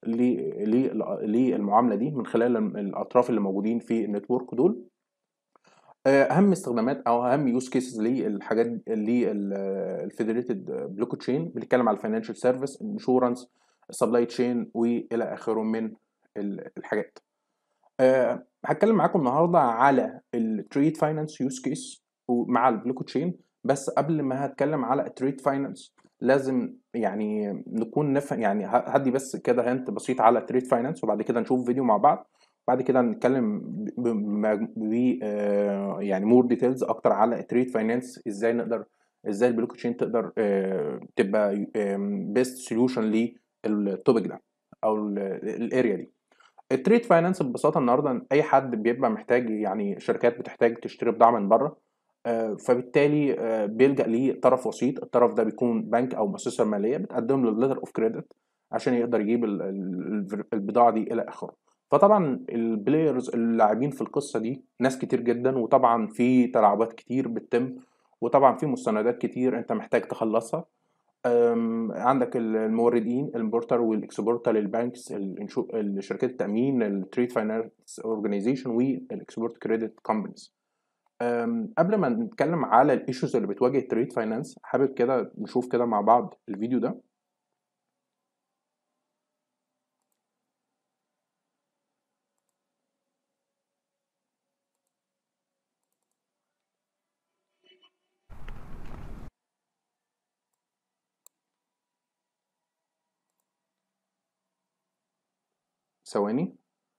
للمعامله دي من خلال الاطراف اللي موجودين في النتورك دول آه، اهم استخدامات او اهم يوز كيسز للحاجات للفيدريتد بلوك تشين بنتكلم على الفاينانشال سيرفيس الانشورنس السبلاي تشين والى اخره من ال- الحاجات أه هتكلم معاكم النهارده على التريد فاينانس يوز كيس ومع البلوك تشين بس قبل ما هتكلم على التريد فاينانس لازم يعني نكون نفهم يعني ه- هدي بس كده هنت بسيط على التريد فاينانس وبعد كده نشوف فيديو مع بعض بعد كده نتكلم ب ب- ب- آه، يعني مور ديتيلز اكتر على التريد فاينانس ازاي نقدر ازاي البلوك تشين تقدر آه، تبقى بيست سوليوشن للتوبيك ده او الاريا دي التريد فاينانس ببساطه النهارده اي حد بيبقى محتاج يعني شركات بتحتاج تشتري بضاعه من بره آه، فبالتالي آه، بيلجأ لطرف وسيط الطرف ده بيكون بنك او مؤسسه ماليه بتقدم له الليتر اوف كريدت عشان يقدر يجيب ال- ال- البضاعه دي الى اخره فطبعا البلايرز اللاعبين في القصه دي ناس كتير جدا وطبعا في تلاعبات كتير بتتم وطبعا في مستندات كتير انت محتاج تخلصها أم، عندك الموردين الامبورتر والاكسبورتر للبانكس الإنشو- الشركات التامين التريد فاينانس اورجانيزيشن والاكسبورت كريدت كومبانيز قبل ما نتكلم على الايشوز اللي بتواجه التريد فاينانس حابب كده نشوف كده مع بعض الفيديو ده ثواني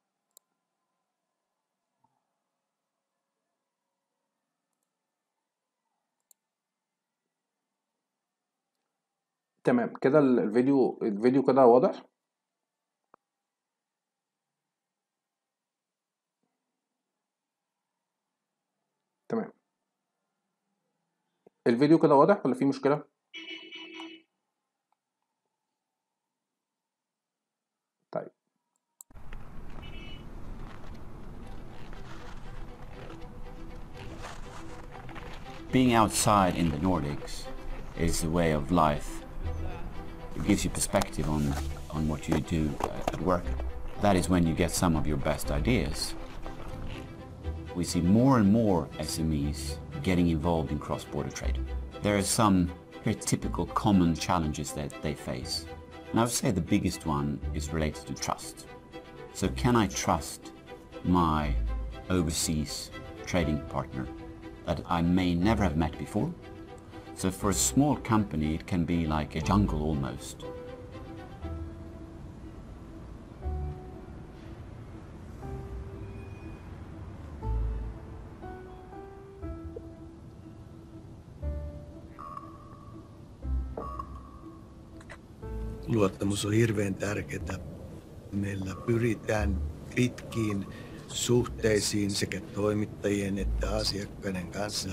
تمام كده ال- الفيديو الفيديو كده واضح تمام الفيديو كده واضح ولا في مشكلة طيب Being outside in the Nordics is a way of life. It gives you perspective on on what you do uh, at work, that is when you get some of your best ideas. We see more and more SMEs getting involved in cross-border trade. There are some very typical common challenges that they face. And I would say the biggest one is related to trust. So can I trust my overseas trading partner that I may never have met before? So for a small company, it can be like a jungle almost. luottamus on hirveän tärkeää. Meillä pyritään pitkiin suhteisiin sekä toimittajien että asiakkaiden kanssa.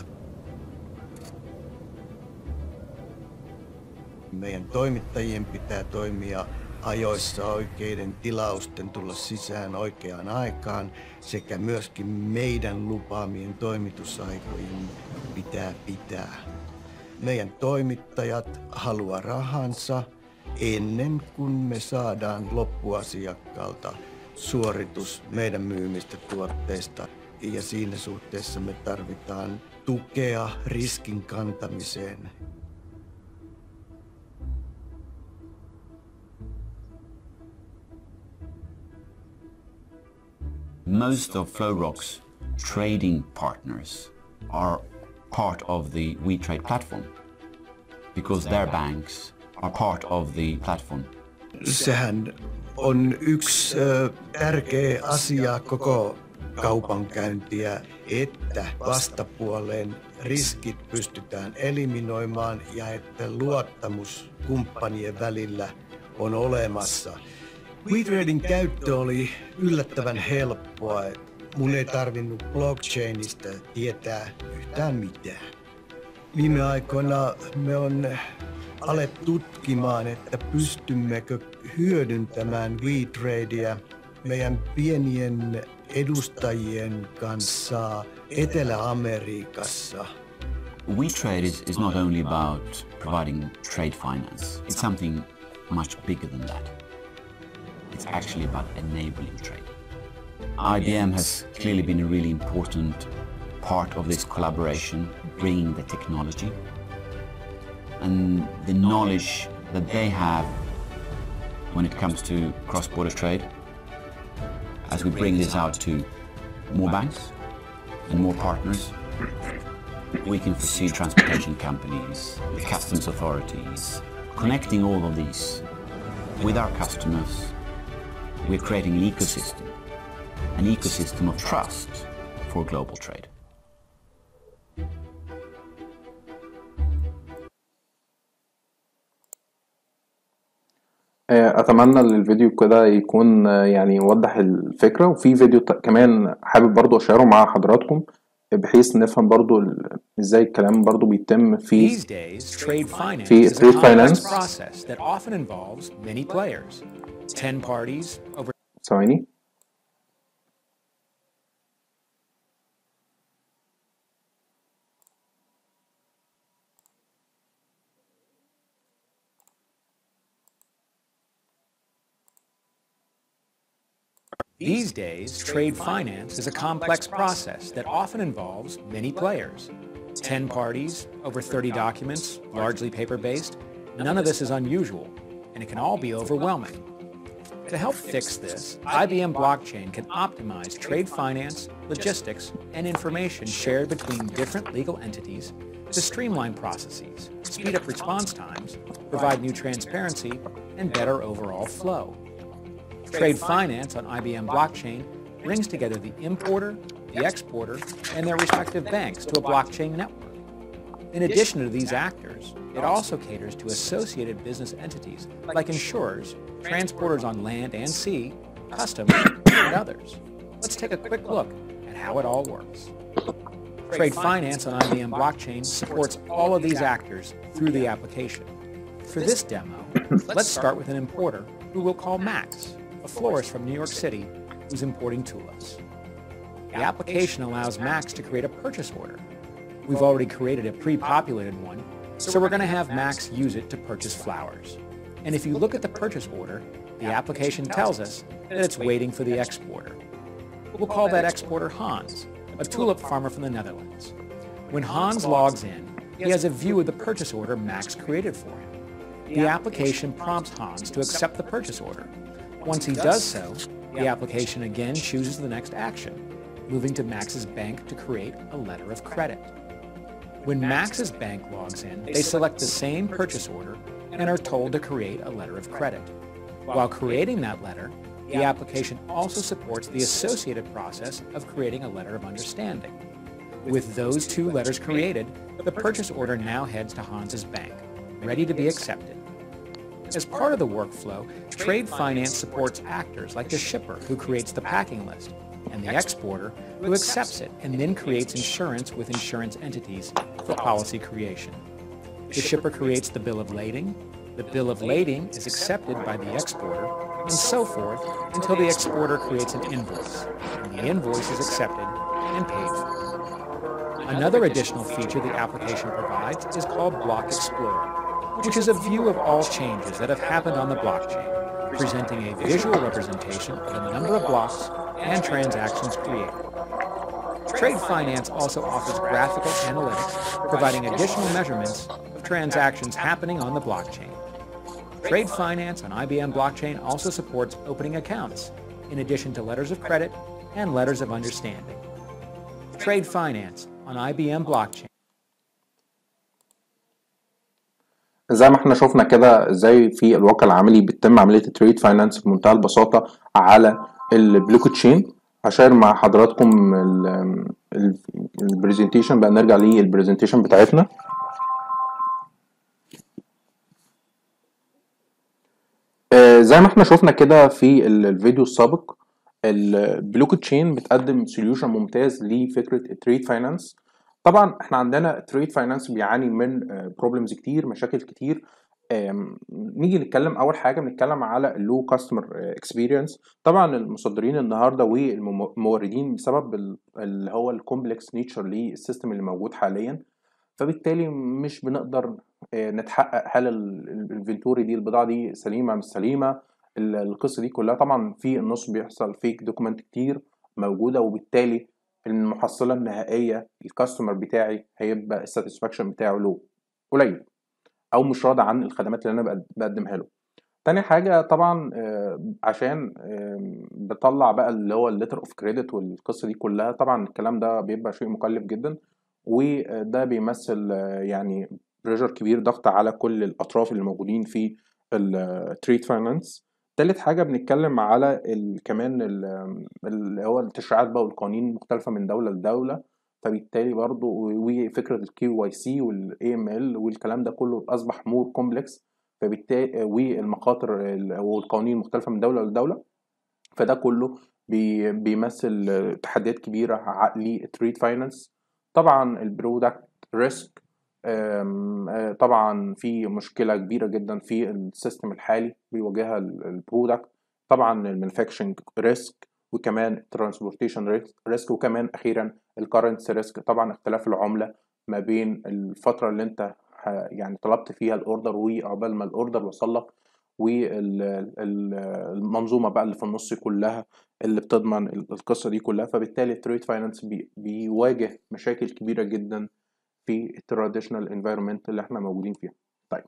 Meidän toimittajien pitää toimia ajoissa oikeiden tilausten tulla sisään oikeaan aikaan sekä myöskin meidän lupaamien toimitusaikojen pitää pitää. Meidän toimittajat haluaa rahansa ennen kuin me saadaan loppuasiakkaalta suoritus meidän myymistä tuotteista. Ja siinä suhteessa me tarvitaan tukea riskin kantamiseen. Most of FlowRock's trading partners are part of the WeTrade platform because their banks are part of the platform. Sehän on yksi ö, tärkeä asia koko kaupankäyntiä, että vastapuoleen riskit pystytään eliminoimaan ja että luottamus kumppanien välillä on olemassa. WeTrading käyttö oli yllättävän helppoa. Mun ei tarvinnut blockchainista tietää yhtään mitään. Viime aikoina me on alettu tutkimaan, että pystymmekö hyödyntämään WeTradea meidän pienien edustajien kanssa Etelä-Amerikassa. WeTrade is, is not only about providing trade finance, it's something much bigger than that. It's actually about enabling trade. IBM has clearly been a really important part of this collaboration, bringing the technology and the knowledge that they have when it comes to cross-border trade as we bring this out to more banks and more partners we can foresee transportation companies the customs authorities connecting all of these with our customers we're creating an ecosystem an ecosystem of trust for global trade آه، اتمنى ان الفيديو كده يكون آه، يعني يوضح الفكره وفي فيديو ت- كمان حابب برضو اشيره مع حضراتكم بحيث نفهم برضو ال- ازاي الكلام برضو بيتم في These days, trade finance في is a trade complex finance. process that often involves many players, 10 parties over ثواني These days, trade finance is a complex process that often involves many players. 10 parties, over 30 documents, largely paper-based. None of this is unusual, and it can all be overwhelming. To help fix this, IBM Blockchain can optimize trade finance, logistics, and information shared between different legal entities to streamline processes, speed up response times, provide new transparency, and better overall flow. Trade finance on IBM blockchain brings together the importer, the exporter, and their respective banks to a blockchain network. In addition to these actors, it also caters to associated business entities like insurers, transporters on land and sea, customs, and others. Let's take a quick look at how it all works. Trade finance on IBM blockchain supports all of these actors through the application. For this demo, let's start with an importer who we'll call Max, a florist from New York City who's importing tulips. The application allows Max to create a purchase order. We've already created a pre-populated one, so we're going to have Max use it to purchase flowers. And if you look at the purchase order, the application tells us that it's waiting for the exporter. We'll call that exporter Hans, a tulip farmer from the Netherlands. When Hans logs in, he has a view of the purchase order Max created for him. The application prompts Hans to accept the purchase order. Once he does so, the application again chooses the next action, moving to Max's bank to create a letter of credit. When Max's bank logs in, they select the same purchase order and are told to create a letter of credit. While creating that letter, the application also supports the associated process of creating a letter of understanding. With those two letters created, the purchase order now heads to Hans's bank, ready to be accepted. As part of the workflow, trade finance supports actors like the shipper who creates the packing list and the exporter who accepts it and then creates insurance with insurance entities for policy creation. The shipper creates the bill of lading, the bill of lading is accepted by the exporter, and so forth until the exporter creates an invoice, and the invoice is accepted and paid for. Another additional feature the application provides is called Block Explorer, which is a view of all changes that have happened on the blockchain, presenting a visual representation of the number of blocks and transactions created. Trade finance also offers graphical analytics, providing additional measurements of transactions happening on the blockchain. Trade finance on IBM blockchain also supports opening accounts, in addition to letters of credit and letters of understanding. Trade finance on IBM blockchain. زي ما احنا شفنا كده ازاي في الواقع العملي بتتم عملية التريد فاينانس بمنتهى البساطة على البلوك تشين هشير مع حضراتكم البرزنتيشن بقى نرجع للبرزنتيشن بتاعتنا آه، زي ما احنا شفنا كده في ال- الفيديو السابق البلوك تشين بتقدم سوليوشن ممتاز لفكره التريد فاينانس طبعا احنا عندنا التريد فاينانس بيعاني من بروبلمز كتير مشاكل كتير آم، نيجي نتكلم اول حاجه بنتكلم على اللو كاستمر اكسبيرينس طبعا المصدرين النهارده والموردين بسبب ال- اللي هو الكومبلكس نيتشر للسيستم اللي موجود حاليا فبالتالي مش بنقدر آه، نتحقق هل ال- ال- الانفنتوري دي البضاعه دي سليمه مش سليمه ال- القصه دي كلها طبعا في النص بيحصل فيك دوكيمنت كتير موجوده وبالتالي المحصله النهائيه الكاستمر بتاعي هيبقى الساتسفاكشن بتاعه له قليل او مش راضي عن الخدمات اللي انا بقد- بقدمها له تاني حاجة طبعا آه، عشان آم، بطلع بقى اللي هو الليتر اوف كريدت والقصة دي كلها طبعا الكلام ده بيبقى شيء مكلف جدا وده بيمثل آه، يعني بريشر كبير ضغط على كل الأطراف اللي موجودين في التريد فاينانس تالت حاجة بنتكلم على ال- كمان ال- اللي هو التشريعات بقى والقوانين مختلفة من دولة لدولة فبالتالي برضو وفكرة الكيو واي سي والاي ام ال والكلام ده كله أصبح مور كومبلكس فبالتالي والمخاطر ال- والقوانين المختلفة من دولة لدولة فده كله بي- بيمثل تحديات كبيرة ع- للتريد فاينانس طبعا البرودكت ريسك طبعا في مشكلة كبيرة جدا في السيستم الحالي بيواجهها البرودكت طبعا المانيفاكتشرنج ريسك وكمان الترانسبورتيشن ريسك وكمان اخيرا الكرنسي ريسك طبعا اختلاف العملة ما بين الفترة اللي انت ه- يعني طلبت فيها الاوردر وعقبال ما الاوردر وصل لك والمنظومة بقى اللي في النص كلها اللي بتضمن ال- القصة دي كلها فبالتالي التريد فاينانس بي بيواجه مشاكل كبيرة جدا في التراديشنال انفايرمنت اللي احنا موجودين فيها طيب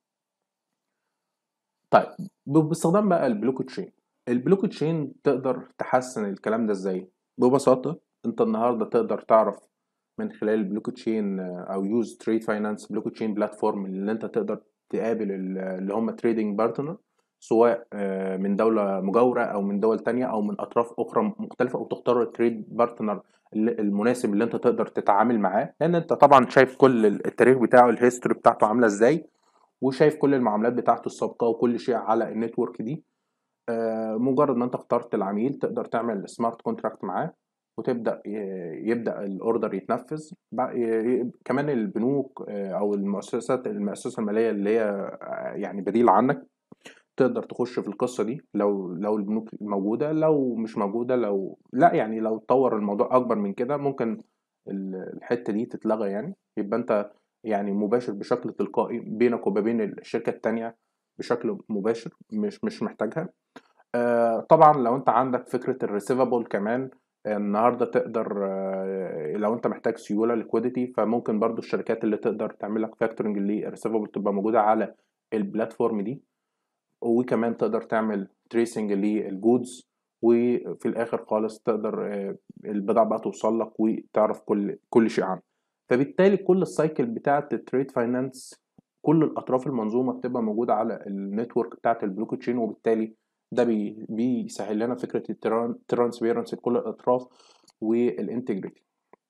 طيب ب- باستخدام بقى البلوك تشين البلوك تشين تقدر تحسن الكلام ده ازاي ببساطة انت النهاردة تقدر تعرف من خلال البلوك تشين او يوز تريد فاينانس بلوك تشين بلاتفورم اللي انت تقدر تقابل ال- اللي هم تريدنج بارتنر سواء آه، من دولة مجاورة أو من دول تانية أو من أطراف أخرى مختلفة أو تختار التريد بارتنر اللي- المناسب اللي أنت تقدر تتعامل معاه لأن أنت طبعا شايف كل التاريخ بتاعه الهيستوري بتاعته عاملة إزاي وشايف كل المعاملات بتاعته السابقة وكل شيء على النتورك دي آه، مجرد ما أنت اخترت العميل تقدر تعمل سمارت كونتراكت معاه وتبدا ي- يبدا الاوردر يتنفذ بع- ي- ي- كمان البنوك آه، او المؤسسات المؤسسه الماليه اللي هي آه، يعني بديل عنك تقدر تخش في القصه دي لو لو البنوك موجوده لو مش موجوده لو لا يعني لو تطور الموضوع اكبر من كده ممكن ال- الحته دي تتلغى يعني يبقى انت يعني مباشر بشكل تلقائي بينك وما بين الشركه التانيه بشكل مباشر مش مش محتاجها آه، طبعا لو انت عندك فكره الريسيفبل كمان آه، النهارده تقدر آه، لو انت محتاج سيوله ليكويديتي فممكن برضو الشركات اللي تقدر تعمل لك فاكتورنج للريسيفبل تبقى موجوده على البلاتفورم دي وكمان تقدر تعمل تريسنج للجودز وفي الاخر خالص تقدر آه، البضاعه بقى توصل لك وتعرف كل كل شيء عنها فبالتالي كل السايكل بتاعه التريد فاينانس كل الاطراف المنظومه بتبقى موجوده على النتورك بتاعه البلوك تشين وبالتالي ده بي بيسهل لنا فكره الترانسبيرنس لكل الاطراف والانتجريتي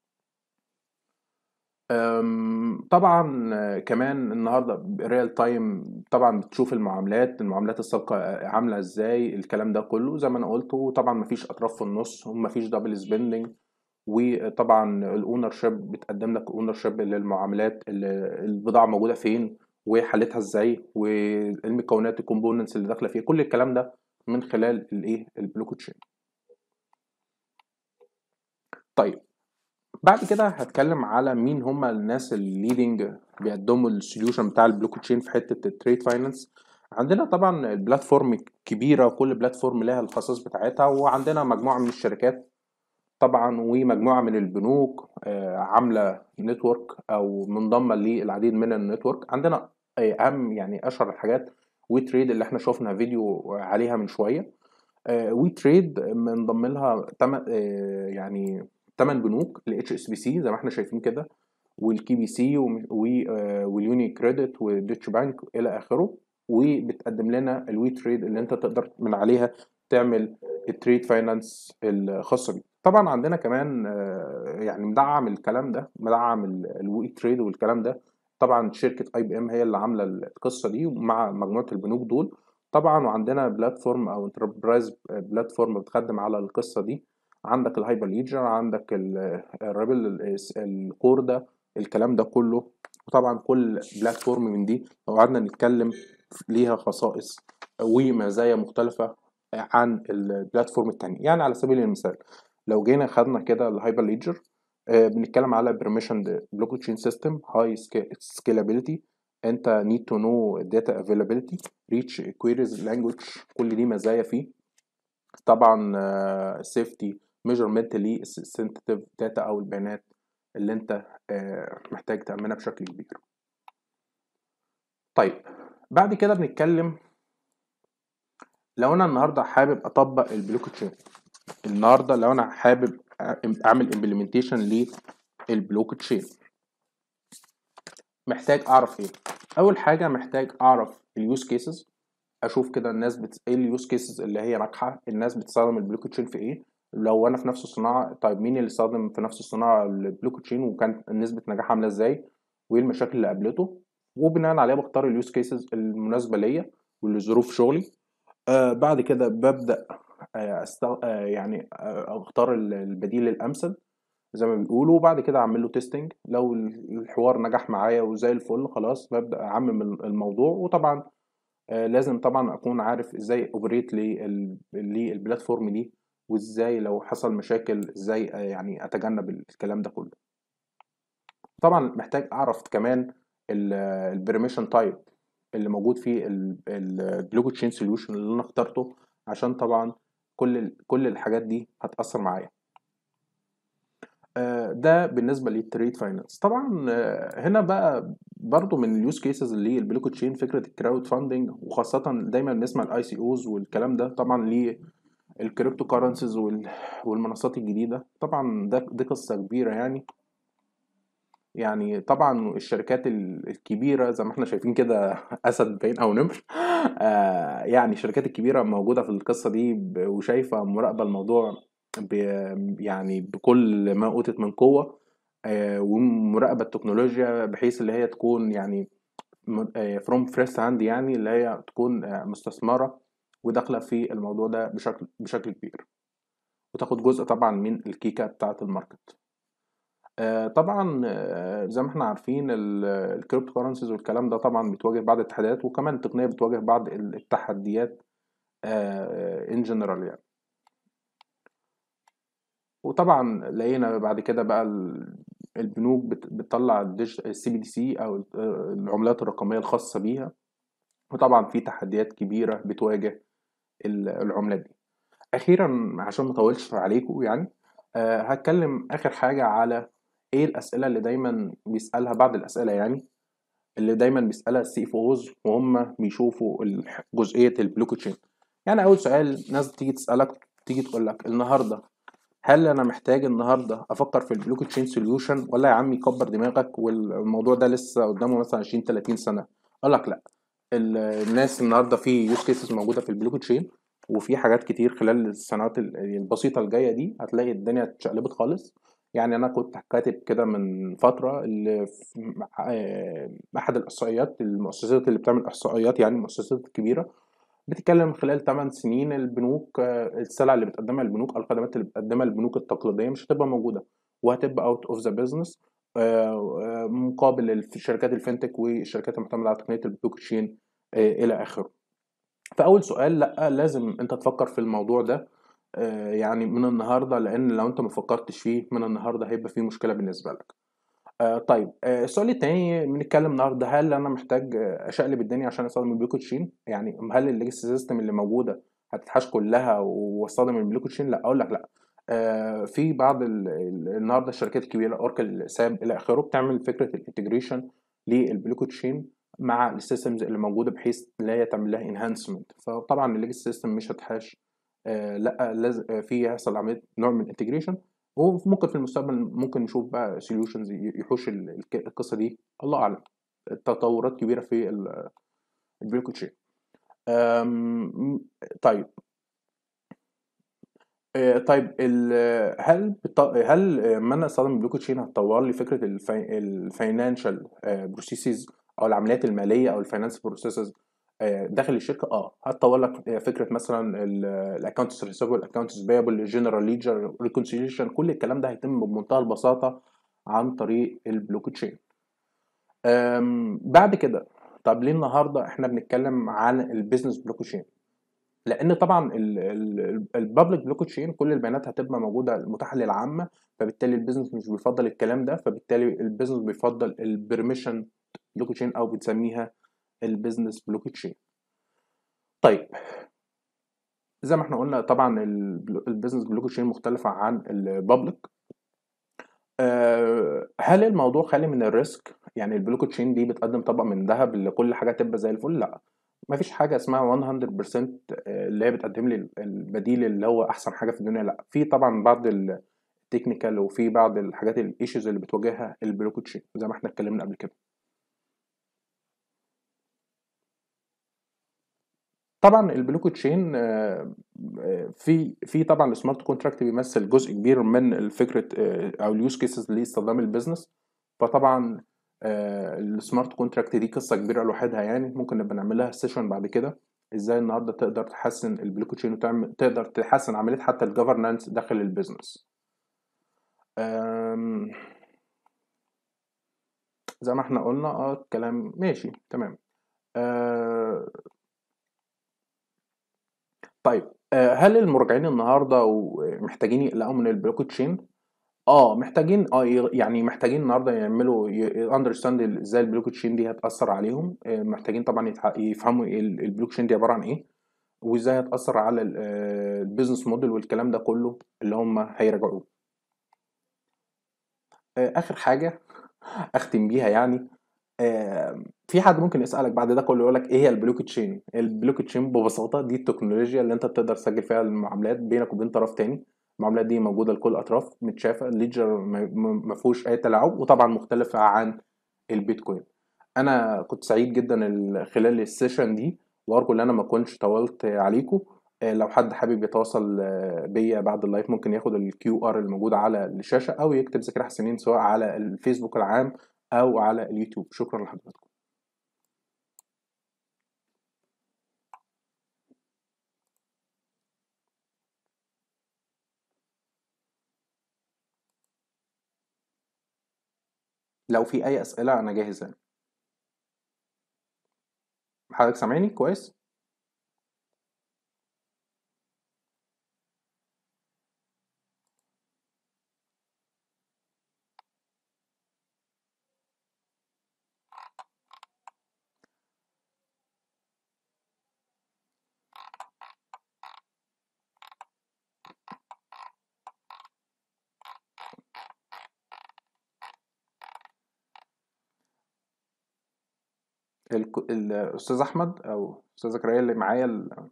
أم، طبعا آه، كمان النهارده ريال تايم طبعا بتشوف المعاملات المعاملات السابقه آه، عامله ازاي الكلام ده كله زي ما انا قلت وطبعا مفيش اطراف في النص ومفيش دبل سبيندنج وطبعا الاونر شيب بتقدم لك اونر شيب للمعاملات اللي البضاعه موجوده فين وحالتها ازاي والمكونات الكومبوننتس اللي داخله فيها كل الكلام ده من خلال الايه البلوك تشين طيب بعد كده هتكلم على مين هم الناس الليدنج بيقدموا السوليوشن بتاع البلوك تشين في حته التريد فاينانس عندنا طبعا البلاتفورم كبيره وكل بلاتفورم لها الخصائص بتاعتها وعندنا مجموعه من الشركات طبعا ومجموعه من البنوك آه، عامله نتورك او منضمه للعديد من النتورك عندنا آه، اهم يعني اشهر الحاجات وي تريد اللي احنا شفنا فيديو عليها من شويه وي تريد منضم لها تم آه، يعني 8 بنوك الاتش اس بي سي زي ما احنا شايفين كده والكي بي سي واليوني كريدت وديتش بانك الى اخره وبتقدم لنا الوي تريد اللي انت تقدر من عليها تعمل التريد فاينانس الخاصه بيك طبعا عندنا كمان آه، يعني مدعم الكلام ده مدعم الوي تريد والكلام ده طبعا شركه اي بي ام هي اللي عامله القصه دي مع مجموعه البنوك دول طبعا وعندنا بلاتفورم او انتربرايز بلاتفورم بتخدم على القصه دي عندك الهايبر ليجر عندك ال- الريبل الكوردا الكلام ده كله وطبعا كل بلاتفورم من دي لو قعدنا نتكلم ليها خصائص ومزايا مختلفة عن البلاتفورم التانية يعني على سبيل المثال لو جينا خدنا كده الهايبر ليجر بنتكلم على permission block chain system high sca- scalability انت need to know data availability reach queries language كل دي مزايا فيه طبعا آه، safety measurement للsensitive data او البيانات اللي انت آه، محتاج تأمنها بشكل كبير طيب بعد كده بنتكلم لو انا النهارده حابب اطبق البلوك تشين النهارده لو انا حابب اعمل امبلمنتيشن للبلوك تشين محتاج اعرف ايه اول حاجه محتاج اعرف اليوز كيسز اشوف كده الناس بت... ايه اليوز كيسز اللي هي ناجحه الناس بتستخدم البلوك تشين في ايه لو انا في نفس الصناعه طيب مين اللي استخدم في نفس الصناعه البلوك تشين وكانت نسبه نجاحها عامله ازاي وايه المشاكل اللي قابلته وبناء عليها بختار اليوز كيسز المناسبه ليا ولظروف شغلي آه بعد كده ببدا آه أست... آه يعني آه اختار ال- البديل الامثل زي ما بيقولوا وبعد كده اعمل له تيستنج لو الحوار نجح معايا وزي الفل خلاص ببدا اعمم الموضوع وطبعا آه، لازم طبعا اكون عارف ازاي اوبريت للبلاتفورم دي وازاي لو حصل مشاكل ازاي آه، يعني اتجنب الكلام ده كله طبعا محتاج اعرف كمان البرميشن تايب اللي موجود في البلوك تشين سوليوشن اللي انا اخترته عشان طبعا كل ال- كل الحاجات دي هتاثر معايا آه، ده بالنسبه للتريد فاينانس طبعا آه، هنا بقى برضو من اليوز كيسز اللي البلوك تشين فكره الكراود فاندنج وخاصه دايما بنسمع الاي سي اوز والكلام ده طبعا ليه الكريبتو كارنسيز والمنصات الجديده طبعا ده دي قصه كبيره يعني يعني طبعا الشركات ال- الكبيره زي ما احنا شايفين كده اسد باين او نمر آه يعني الشركات الكبيره موجوده في القصه دي ب- وشايفه مراقبه الموضوع ب- يعني بكل ما اوتت من قوه آه ومراقبه التكنولوجيا بحيث اللي هي تكون يعني فروم فريست هاند يعني اللي هي تكون آه، مستثمره وداخله في الموضوع ده بشكل بشكل كبير وتاخد جزء طبعا من الكيكه بتاعه الماركت آه، طبعا آه، زي ما احنا عارفين الكريبتو كورنسيز والكلام ده طبعا بتواجه بعض التحديات وكمان التقنيه بتواجه بعض التحديات ان جنرال يعني وطبعا لقينا بعد كده بقى ال- البنوك بت- بتطلع السي بي دي سي او ال- العملات الرقميه الخاصه بيها وطبعا في تحديات كبيره بتواجه ال- العملات دي اخيرا عشان ما اطولش عليكم يعني آه، هتكلم اخر حاجه على ايه الاسئله اللي دايما بيسالها بعض الاسئله يعني اللي دايما بيسالها السي اف اوز وهم بيشوفوا الح- جزئيه البلوك تشين يعني اول سؤال ناس تيجي تسالك تيجي تقول لك النهارده هل انا محتاج النهارده افكر في البلوك تشين سوليوشن ولا يا عم كبر دماغك والموضوع ده لسه قدامه مثلا 20 30 سنه اقول لك لا ال- الناس النهارده في يوز كيسز موجوده في البلوك تشين وفي حاجات كتير خلال السنوات ال- البسيطه الجايه دي هتلاقي الدنيا اتشقلبت خالص يعني انا كنت كاتب كده من فتره اللي في مع- آه، احد الاحصائيات المؤسسات اللي بتعمل احصائيات يعني المؤسسات الكبيره بتتكلم خلال 8 سنين البنوك آه، السلع اللي بتقدمها البنوك او الخدمات اللي بتقدمها البنوك التقليديه مش هتبقى موجوده وهتبقى اوت اوف ذا بزنس مقابل الف- شركات الفinتك والشركات المعتمده على تقنيه البلوك تشين آه، الى اخره فاول سؤال لا لازم انت تفكر في الموضوع ده آه، يعني من النهارده لان لو انت ما فكرتش فيه من النهارده هيبقى فيه مشكله بالنسبه لك آه طيب آه السؤال التاني بنتكلم النهارده هل انا محتاج آه، اشقلب الدنيا عشان استخدم البلوك تشين يعني هل الليجاسي سيستم اللي موجوده هتتحاش كلها واستخدم البلوك تشين لا اقول لك لا آه في بعض ال- ال- النهارده الشركات الكبيره اوركل ساب الى اخره بتعمل فكره الانتجريشن للبلوك تشين مع السيستمز اللي موجوده بحيث لا هي تعمل لها انهانسمنت فطبعا الليجاسي سيستم مش هتحاش آه لا لازم آه، في يحصل عمليه نوع من الانتجريشن وممكن في المستقبل ممكن نشوف بقى سوليوشنز يحوش ال- الك- القصه دي الله اعلم تطورات كبيره في البلوك تشين أم، طيب آه، طيب ال- هل بت- هل آه، ما انا استخدم البلوك تشين هتطور لي فكره الفاينانشال بروسيسز او العمليات الماليه او الفاينانس بروسيسز داخل الشركه اه هتطور لك آه، فكره مثلا الاكونتس ريسيفبل الاكونتس بيبل الجنرال ليجر ريكونسيليشن كل الكلام ده هيتم بمنتهى البساطه عن طريق البلوك تشين أم، بعد كده طب ليه النهارده احنا بنتكلم عن البيزنس بلوك تشين لان طبعا البابليك بلوك تشين كل البيانات هتبقى موجوده متاحه للعامه فبالتالي البيزنس مش بيفضل الكلام ده فبالتالي البيزنس بيفضل البرميشن بلوك تشين او بنسميها البيزنس بلوك تشين طيب زي ما احنا قلنا طبعا البيزنس بلوك تشين مختلفه عن البابليك آه، هل الموضوع خالي من الريسك يعني البلوك تشين دي بتقدم طبقه من ذهب اللي كل حاجه تبقى زي الفل لا مفيش حاجه اسمها 100% اللي هي بتقدم لي البديل اللي هو احسن حاجه في الدنيا لا في طبعا بعض التكنيكال وفي بعض الحاجات الايشوز اللي بتواجهها البلوك تشين زي ما احنا اتكلمنا قبل كده طبعا البلوك تشين آه، آه، في في طبعا السمارت كونتراكت بيمثل جزء كبير من الفكره آه، او اليوز كيسز لاستخدام البيزنس فطبعا السمارت كونتراكت دي قصه كبيره لوحدها يعني ممكن نبقى نعملها سيشن بعد كده ازاي النهارده تقدر تحسن البلوك تشين وتعمل تقدر تحسن عمليه حتى الجفرنانس داخل البيزنس آم، زي ما احنا قلنا اه الكلام ماشي تمام آه، طيب آه، هل المراجعين النهارده محتاجين يقلقوا من البلوك تشين؟ اه محتاجين اه ي- يعني محتاجين النهارده يعملوا اندرستاند ازاي البلوك تشين دي هتأثر عليهم آه، محتاجين طبعا يتح- يفهموا ايه ال- البلوك تشين دي عبارة عن ايه وازاي هتأثر على البيزنس موديل والكلام ده كله اللي هم هيراجعوه آه، اخر حاجة اختم بيها يعني آه، في حد ممكن يسألك بعد ده كله يقول لك ايه هي البلوك تشين البلوك تشين ببساطة دي التكنولوجيا اللي انت بتقدر تسجل فيها المعاملات بينك وبين طرف تاني المعاملات دي موجودة لكل الأطراف متشافة الليدجر ما ما- ما فيهوش أي تلاعب وطبعا مختلفة عن البيتكوين أنا كنت سعيد جدا ال- خلال السيشن دي وأرجو إن أنا ما كنتش طولت عليكم آه، لو حد حابب يتواصل آه، بيا بعد اللايف ممكن ياخد الكيو ار الموجود على الشاشة أو يكتب زكريا حسنين سواء على الفيسبوك العام أو على اليوتيوب شكرا لحضرتك لو في أي أسئلة أنا جاهز يعني حضرتك سامعني كويس؟ الك- الاستاذ احمد او استاذ زكريا اللي معايا ال-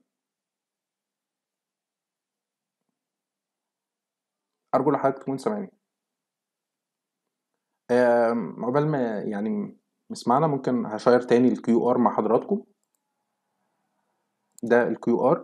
ارجو لحضرتك تكون سامعني آم، عقبال ما يعني نسمعنا ممكن هشير تاني الكيو ار مع حضراتكم ده الكيو ار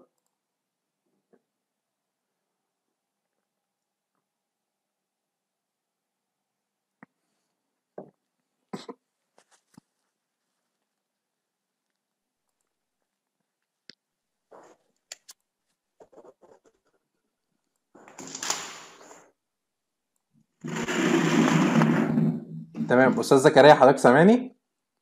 تمام استاذ زكريا حضرتك سامعني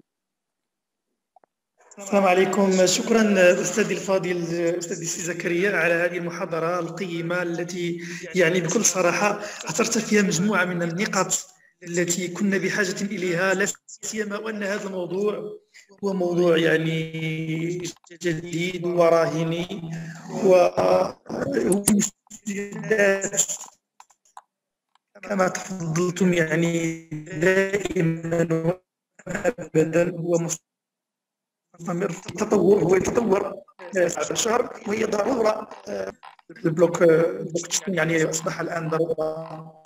السلام عليكم شكرا استاذي الفاضل استاذي سي زكريا على هذه المحاضره القيمه التي يعني بكل صراحه اثرت فيها مجموعه من النقاط التي كنا بحاجه اليها لا سيما وان هذا الموضوع هو موضوع يعني جديد وراهني وهو كما تفضلتم يعني دائما وابدا هو مستمر في التطور هو يتطور بعد شهر وهي ضروره آه، البلوك آه، البلوك تشين يعني اصبح الان ضروره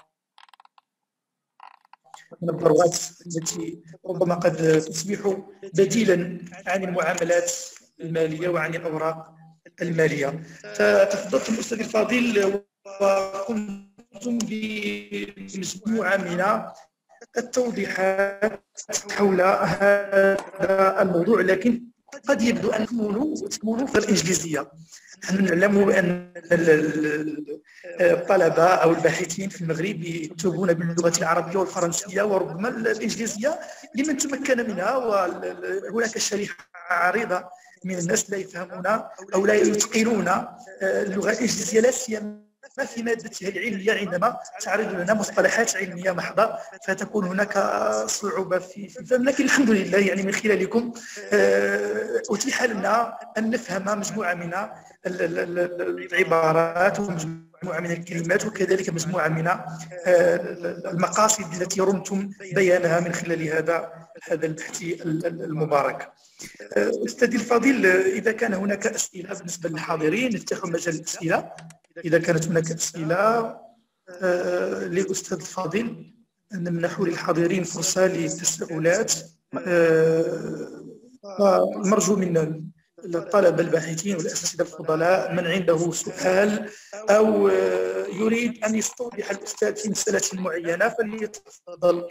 من الضرورات التي ربما قد تصبح بديلا عن المعاملات الماليه وعن الاوراق الماليه فتفضلتم استاذي الفاضل وقمتم بمجموعه من التوضيحات حول هذا الموضوع لكن قد يبدو ان تكونوا تكونوا في الانجليزيه نحن نعلم بان ال- ال- الطلبه او الباحثين في المغرب يكتبون باللغه العربيه والفرنسيه وربما الانجليزيه لمن تمكن منها وهناك شريحه عريضه من الناس لا يفهمون او لا يتقنون اللغه الانجليزيه لا سيما في مادتها العلميه عندما تعرض لنا مصطلحات علميه محضه فتكون هناك صعوبه في في الفهم لكن الحمد لله يعني من خلالكم آه، اتيح لنا ان نفهم مجموعه من ال- ال- ال- العبارات ومجموعه من الكلمات وكذلك مجموعه من آه، المقاصد التي رمتم بيانها من خلال هذا هذا البحث ال- ال- المبارك. آه، استاذي الفاضل آه، اذا كان هناك اسئله بالنسبه للحاضرين نفتح مجال الاسئله اذا كانت هناك اسئله آه، للاستاذ الفاضل نمنح للحاضرين فرصه للتساؤلات آه، فنرجو من الطلبه الباحثين والاساتذه الفضلاء من عنده سؤال او آه، يريد ان يستوضح الاستاذ في مساله معينه فليتفضل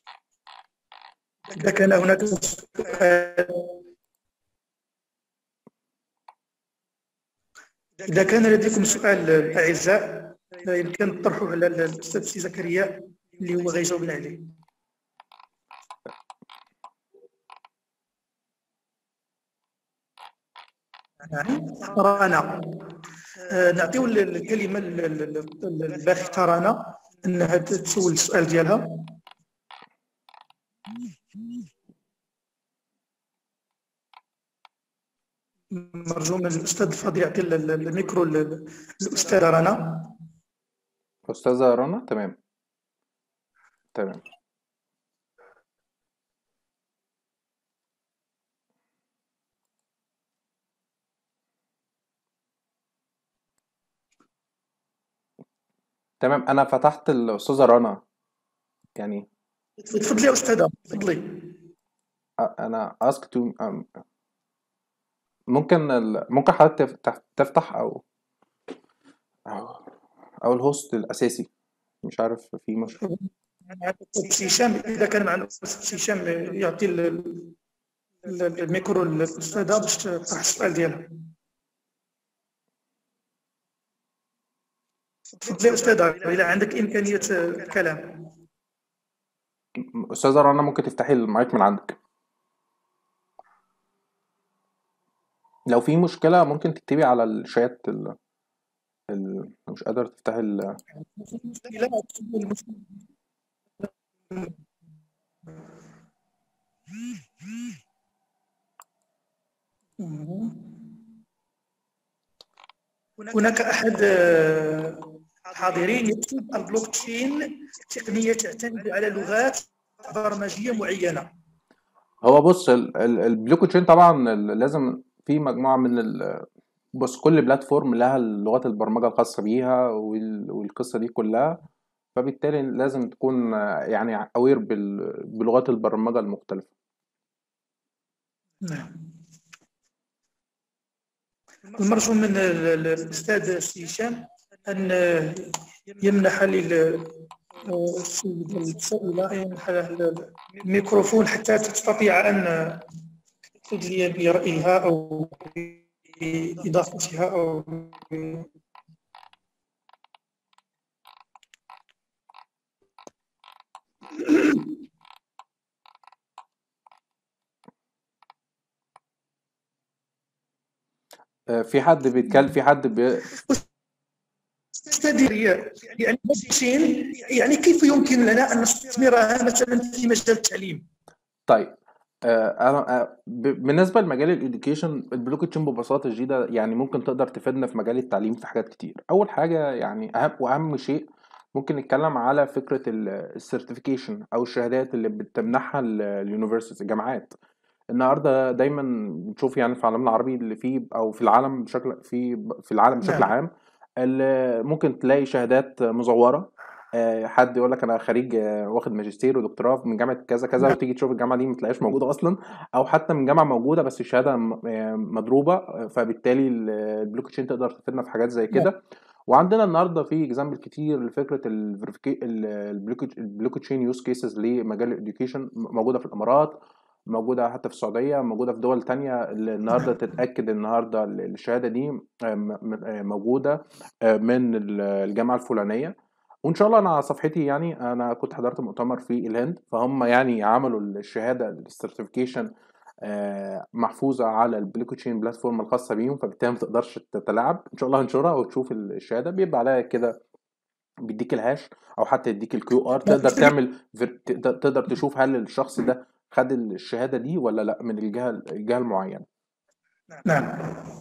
اذا كان هناك سؤال إذا كان لديكم سؤال أعزاء يمكن طرحه على الأستاذ سي زكريا اللي هو غيجاوبنا عليه نعم رانا آه، نعطيو ال- الكلمة ال- ال- ال- الباحثة رانا أنها تسول السؤال ديالها نرجو من الأستاذ الفاضل يعطي ال- ال- الميكرو لل- للأستاذة رنا استاذه رنا تمام تمام تمام انا فتحت الاستاذه رنا يعني تفضلي يا أستاذة تفضلي أ- انا ask to um, ممكن ال... ممكن حضرتك تف- تف- تفتح او او او الهوست الاساسي مش عارف في مشكله الأستاذ هشام إذا كان معنا الأستاذ هشام يعطي ال- ال- الميكرو للأستاذة باش تطرح السؤال ديالها تفضلي يا أستاذة إذا عندك إمكانية الكلام استاذه رنا ممكن تفتحي المايك من عندك لو في مشكله ممكن تكتبي على الشات ال... ال... مش قادر تفتحي ال... هناك أحد آه، الحاضرين يكتب البلوك تشين تقنية تعتمد على لغات برمجية معينة هو بص ال- ال- البلوك تشين طبعا ال- لازم في مجموعه من ال... بص كل بلاتفورم لها لغات البرمجه الخاصه بيها وال... والقصه دي كلها فبالتالي لازم تكون آه، يعني اوير بال... بلغات البرمجه المختلفه نعم المرجو من ال- ال- الأستاذ سي هشام أن يمنح لل السيدة السائلة يمنح لها الميكروفون حتى تستطيع أن تدلي برأيها أو بإضافتها أو آه، في حد بيتكلم في حد بي... أستاذ رياء يعني ماشين يعني كيف يمكن لنا أن نستثمرها مثلا في مجال التعليم طيب آه، انا آه، ب- بالنسبه لمجال الاديوكيشن البلوك تشين ببساطه شديده يعني ممكن تقدر تفيدنا في مجال التعليم في حاجات كتير اول حاجه يعني اهم واهم شيء ممكن نتكلم على فكره السيرتيفيكيشن او الشهادات اللي بتمنحها اليونيفرسيتيز الجامعات النهارده دايما بنشوف يعني في عالمنا العربي اللي فيه او في العالم بشكل في في العالم بشكل نعم. عام اللي ممكن تلاقي شهادات مزوره آه، حد يقول لك انا خريج آه، واخد ماجستير ودكتوراه من جامعه كذا كذا نعم. وتيجي تشوف الجامعه دي ما تلاقيهاش موجوده اصلا او حتى من جامعه موجوده بس الشهاده م- آه، مضروبه آه، فبالتالي ال- البلوك تشين تقدر تفيدنا في حاجات زي كده وعندنا النهارده في اكزامبل كتير لفكره الفيريفيكي البلوك البلوك تشين يوز كيسز لمجال الاديوكيشن موجوده في الامارات موجوده حتى في السعوديه موجوده في دول تانية اللي النهارده تتاكد النهارده الشهاده دي آه، م- م- آه، موجوده آه، من ال- الجامعه الفلانيه وان شاء الله انا على صفحتي يعني انا كنت حضرت مؤتمر في الهند فهم يعني عملوا الشهاده السيرتيفيكيشن محفوظه على البلوك تشين بلاتفورم الخاصه بيهم فبالتالي ما تقدرش تتلاعب ان شاء الله هنشرها وتشوف الشهاده بيبقى عليها كده بيديك الهاش او حتى يديك الكيو ار تقدر تعمل فير- تقدر تقدر تشوف هل الشخص ده خد الشهاده دي ولا لا من الجهه الجهه المعينه نعم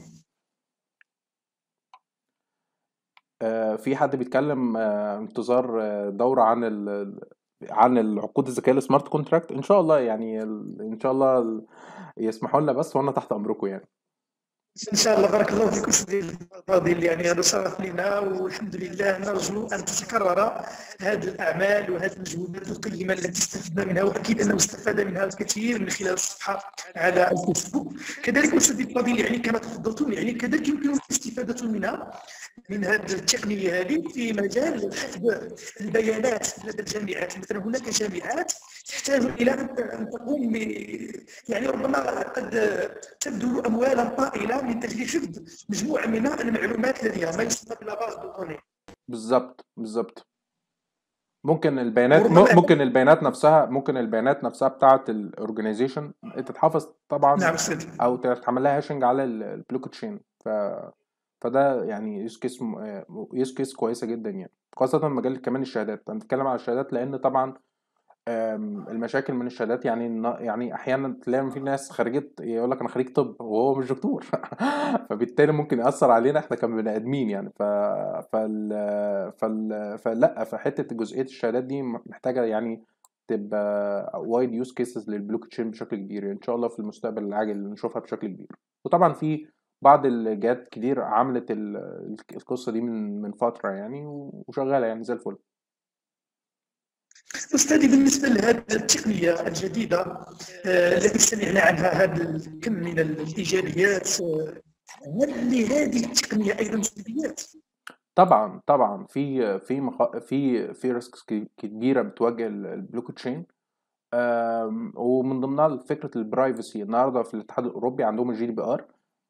آه، في حد بيتكلم آه، انتظار آه، دورة عن ال عن العقود الذكية السمارت كونتراكت ان شاء الله يعني ال- ان شاء الله ال- يسمحوا لنا بس وانا تحت امركم يعني ان شاء الله بارك الله فيكم سيدي الفاضل يعني هذا شرف لنا والحمد لله نرجو ان تتكرر هذه الاعمال وهذه المجهودات القيمه التي استفدنا منها واكيد انه استفاد منها الكثير من خلال الصفحه على الفيسبوك كذلك استاذ الفاضل يعني كما تفضلتم يعني كذلك يمكن الاستفاده منها من هذه التقنيه هذه في مجال حفظ البيانات لدى الجامعات مثلا هناك جامعات تحتاج الى ان أن تقوم ب يعني ربما قد تبذل اموالا طائله من اجل حفظ مجموعه من المعلومات لديها ما يسمى بالباز دوني بالظبط بالظبط ممكن البيانات وربما- م- ممكن البيانات نفسها ممكن البيانات نفسها بتاعه الاورجنايزيشن تتحفظ طبعا نعم استاذ او تعمل لها هاشنج على البلوك تشين ف فده يعني يوز كيس يوز كيس كويسه جدا يعني خاصه مجال كمان الشهادات انا بتكلم على الشهادات لان طبعا آم، المشاكل من الشهادات يعني النا- يعني احيانا تلاقي في ناس خريجة يقول لك انا خريج طب وهو مش دكتور فبالتالي ممكن ياثر علينا احنا كبني ادمين يعني ف فال فال فلا فحته جزئيه الشهادات دي محتاجه يعني تبقى وايد يوز كيسز للبلوك تشين بشكل كبير يعني ان شاء الله في المستقبل العاجل نشوفها بشكل كبير وطبعا في بعض الجهات كتير عملت ال- القصه دي من من فتره يعني وشغاله يعني زي الفل استاذي بالنسبه لهذه التقنيه الجديده آه، التي سمعنا عنها هذا الكم من الايجابيات آه، هل لهذه التقنيه ايضا سلبيات؟ طبعا طبعا في في مخ... في في ريسكس كبيره بتواجه ال- البلوك تشين آم، ومن ضمنها فكره البرايفسي النهارده في الاتحاد الاوروبي عندهم الجي دي بي ار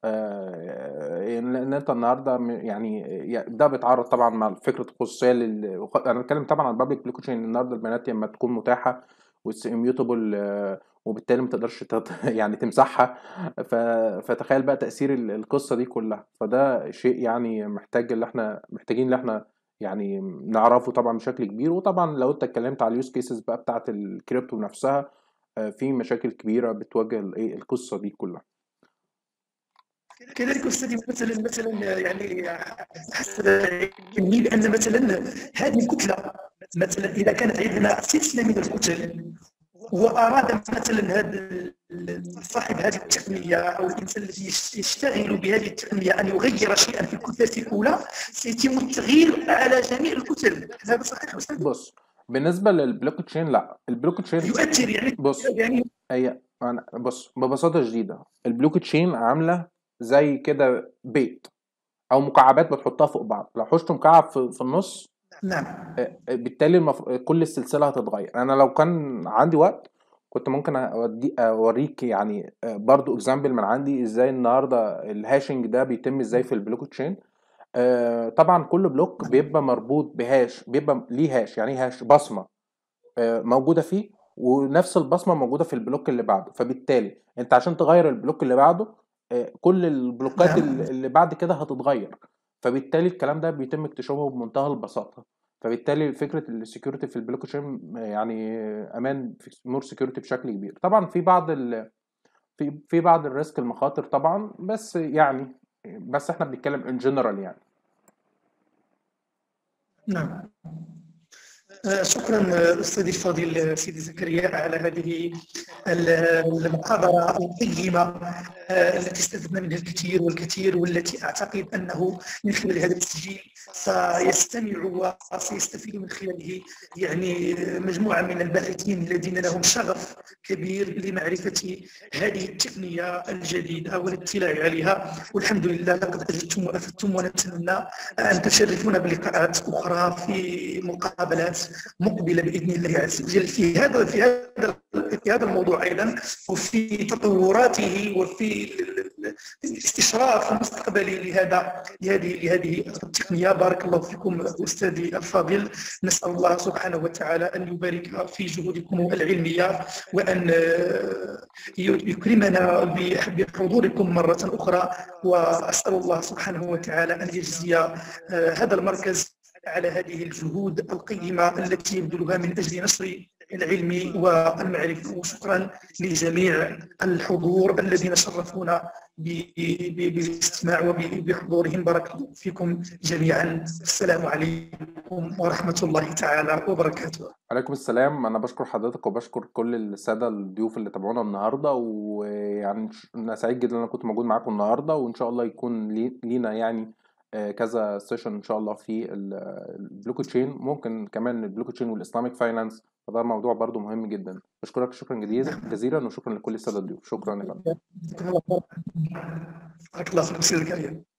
لان انت النهارده م- يعني يعني ده بيتعرض طبعا مع فكره الخصوصيه لل... وخ- انا بتكلم طبعا عن البابليك بلوك تشين النهارده البيانات لما تكون متاحه واميوتابل وبالتالي ما تقدرش تت... يعني تمسحها ف... فتخيل بقى تاثير ال- القصه دي كلها فده شيء يعني محتاج اللي احنا محتاجين اللي احنا يعني نعرفه طبعا بشكل كبير وطبعا لو انت اتكلمت على اليوز كيسز بقى بتاعت الكريبتو نفسها آه، في مشاكل كبيره بتواجه الايه القصه دي كلها كذلك استاذي مثلا مثلا يعني حسب علمي بان مثلا هذه الكتله مثلا اذا كانت عندنا سلسله من الكتل واراد مثلا هذا صاحب هذه التقنيه او الانسان الذي يشتغل بهذه التقنيه ان يغير شيئا في الكتله الاولى سيتم التغيير على جميع الكتل هذا صحيح استاذ بص بالنسبه للبلوك تشين لا البلوك تشين يؤثر يعني بص يعني هي أنا بص ببساطه شديده البلوك تشين عامله زي كده بيت او مكعبات بتحطها فوق بعض لو حشت مكعب في, في النص نعم آه، بالتالي المف... كل السلسله هتتغير انا لو كان عندي وقت كنت ممكن أودي اوريك يعني آه، برضو اكزامبل من عندي ازاي النهارده الهاشنج ده بيتم ازاي في البلوك تشين آه، طبعا كل بلوك بيبقى مربوط بهاش بيبقى ليه هاش يعني إيه هاش بصمه آه، موجوده فيه ونفس البصمه موجوده في البلوك اللي بعده فبالتالي انت عشان تغير البلوك اللي بعده آه، كل البلوكات نعم. اللي اللي بعد كده هتتغير فبالتالي الكلام ده بيتم اكتشافه بمنتهى البساطه فبالتالي فكره السكيورتي في البلوك تشين يعني امان في مور سكيورتي بشكل كبير طبعا في بعض ال في في بعض الريسك المخاطر طبعا بس يعني بس احنا بنتكلم ان جنرال يعني نعم آه، شكرا آه، استاذي الفاضل آه، سيدي زكريا على هذه ال- المحاضره القيمه آه، التي استفدنا منها الكثير والكثير والتي اعتقد انه من خلال هذا التسجيل سيستمع وسيستفيد من خلاله يعني مجموعه من الباحثين الذين لهم شغف كبير لمعرفه هذه التقنيه الجديده والاطلاع عليها والحمد لله لقد اجدتم وافدتم ونتمنى ان تشرفونا بلقاءات اخرى في مقابلات مقبله باذن الله عز وجل في هذا في هذا في هذا الموضوع ايضا وفي تطوراته وفي الاستشراف المستقبلي لهذا لهذه لهذه التقنيه بارك الله فيكم استاذي الفاضل نسال الله سبحانه وتعالى ان يبارك في جهودكم العلميه وان يكرمنا بحضوركم مره اخرى واسال الله سبحانه وتعالى ان يجزي هذا المركز على هذه الجهود القيمة التي يبذلها من أجل نشر العلم والمعرفة وشكرا لجميع الحضور الذين شرفونا ب- ب- بالاستماع وبحضورهم بارك الله فيكم جميعا السلام عليكم ورحمة الله تعالى وبركاته عليكم السلام انا بشكر حضرتك وبشكر كل الساده الضيوف اللي تابعونا النهارده ويعني ش- انا سعيد جدا ان انا كنت موجود معاكم النهارده وان شاء الله يكون لي- لينا يعني آه، كذا سيشن ان شاء الله في ال- البلوك تشين ممكن كمان البلوك تشين والاسلاميك فاينانس فده موضوع برضو مهم جدا بشكرك شكرا جزيلا جزيلا وشكرا لكل الساده الضيوف شكرا يا فندم بارك الله فيكم سيدي الكريم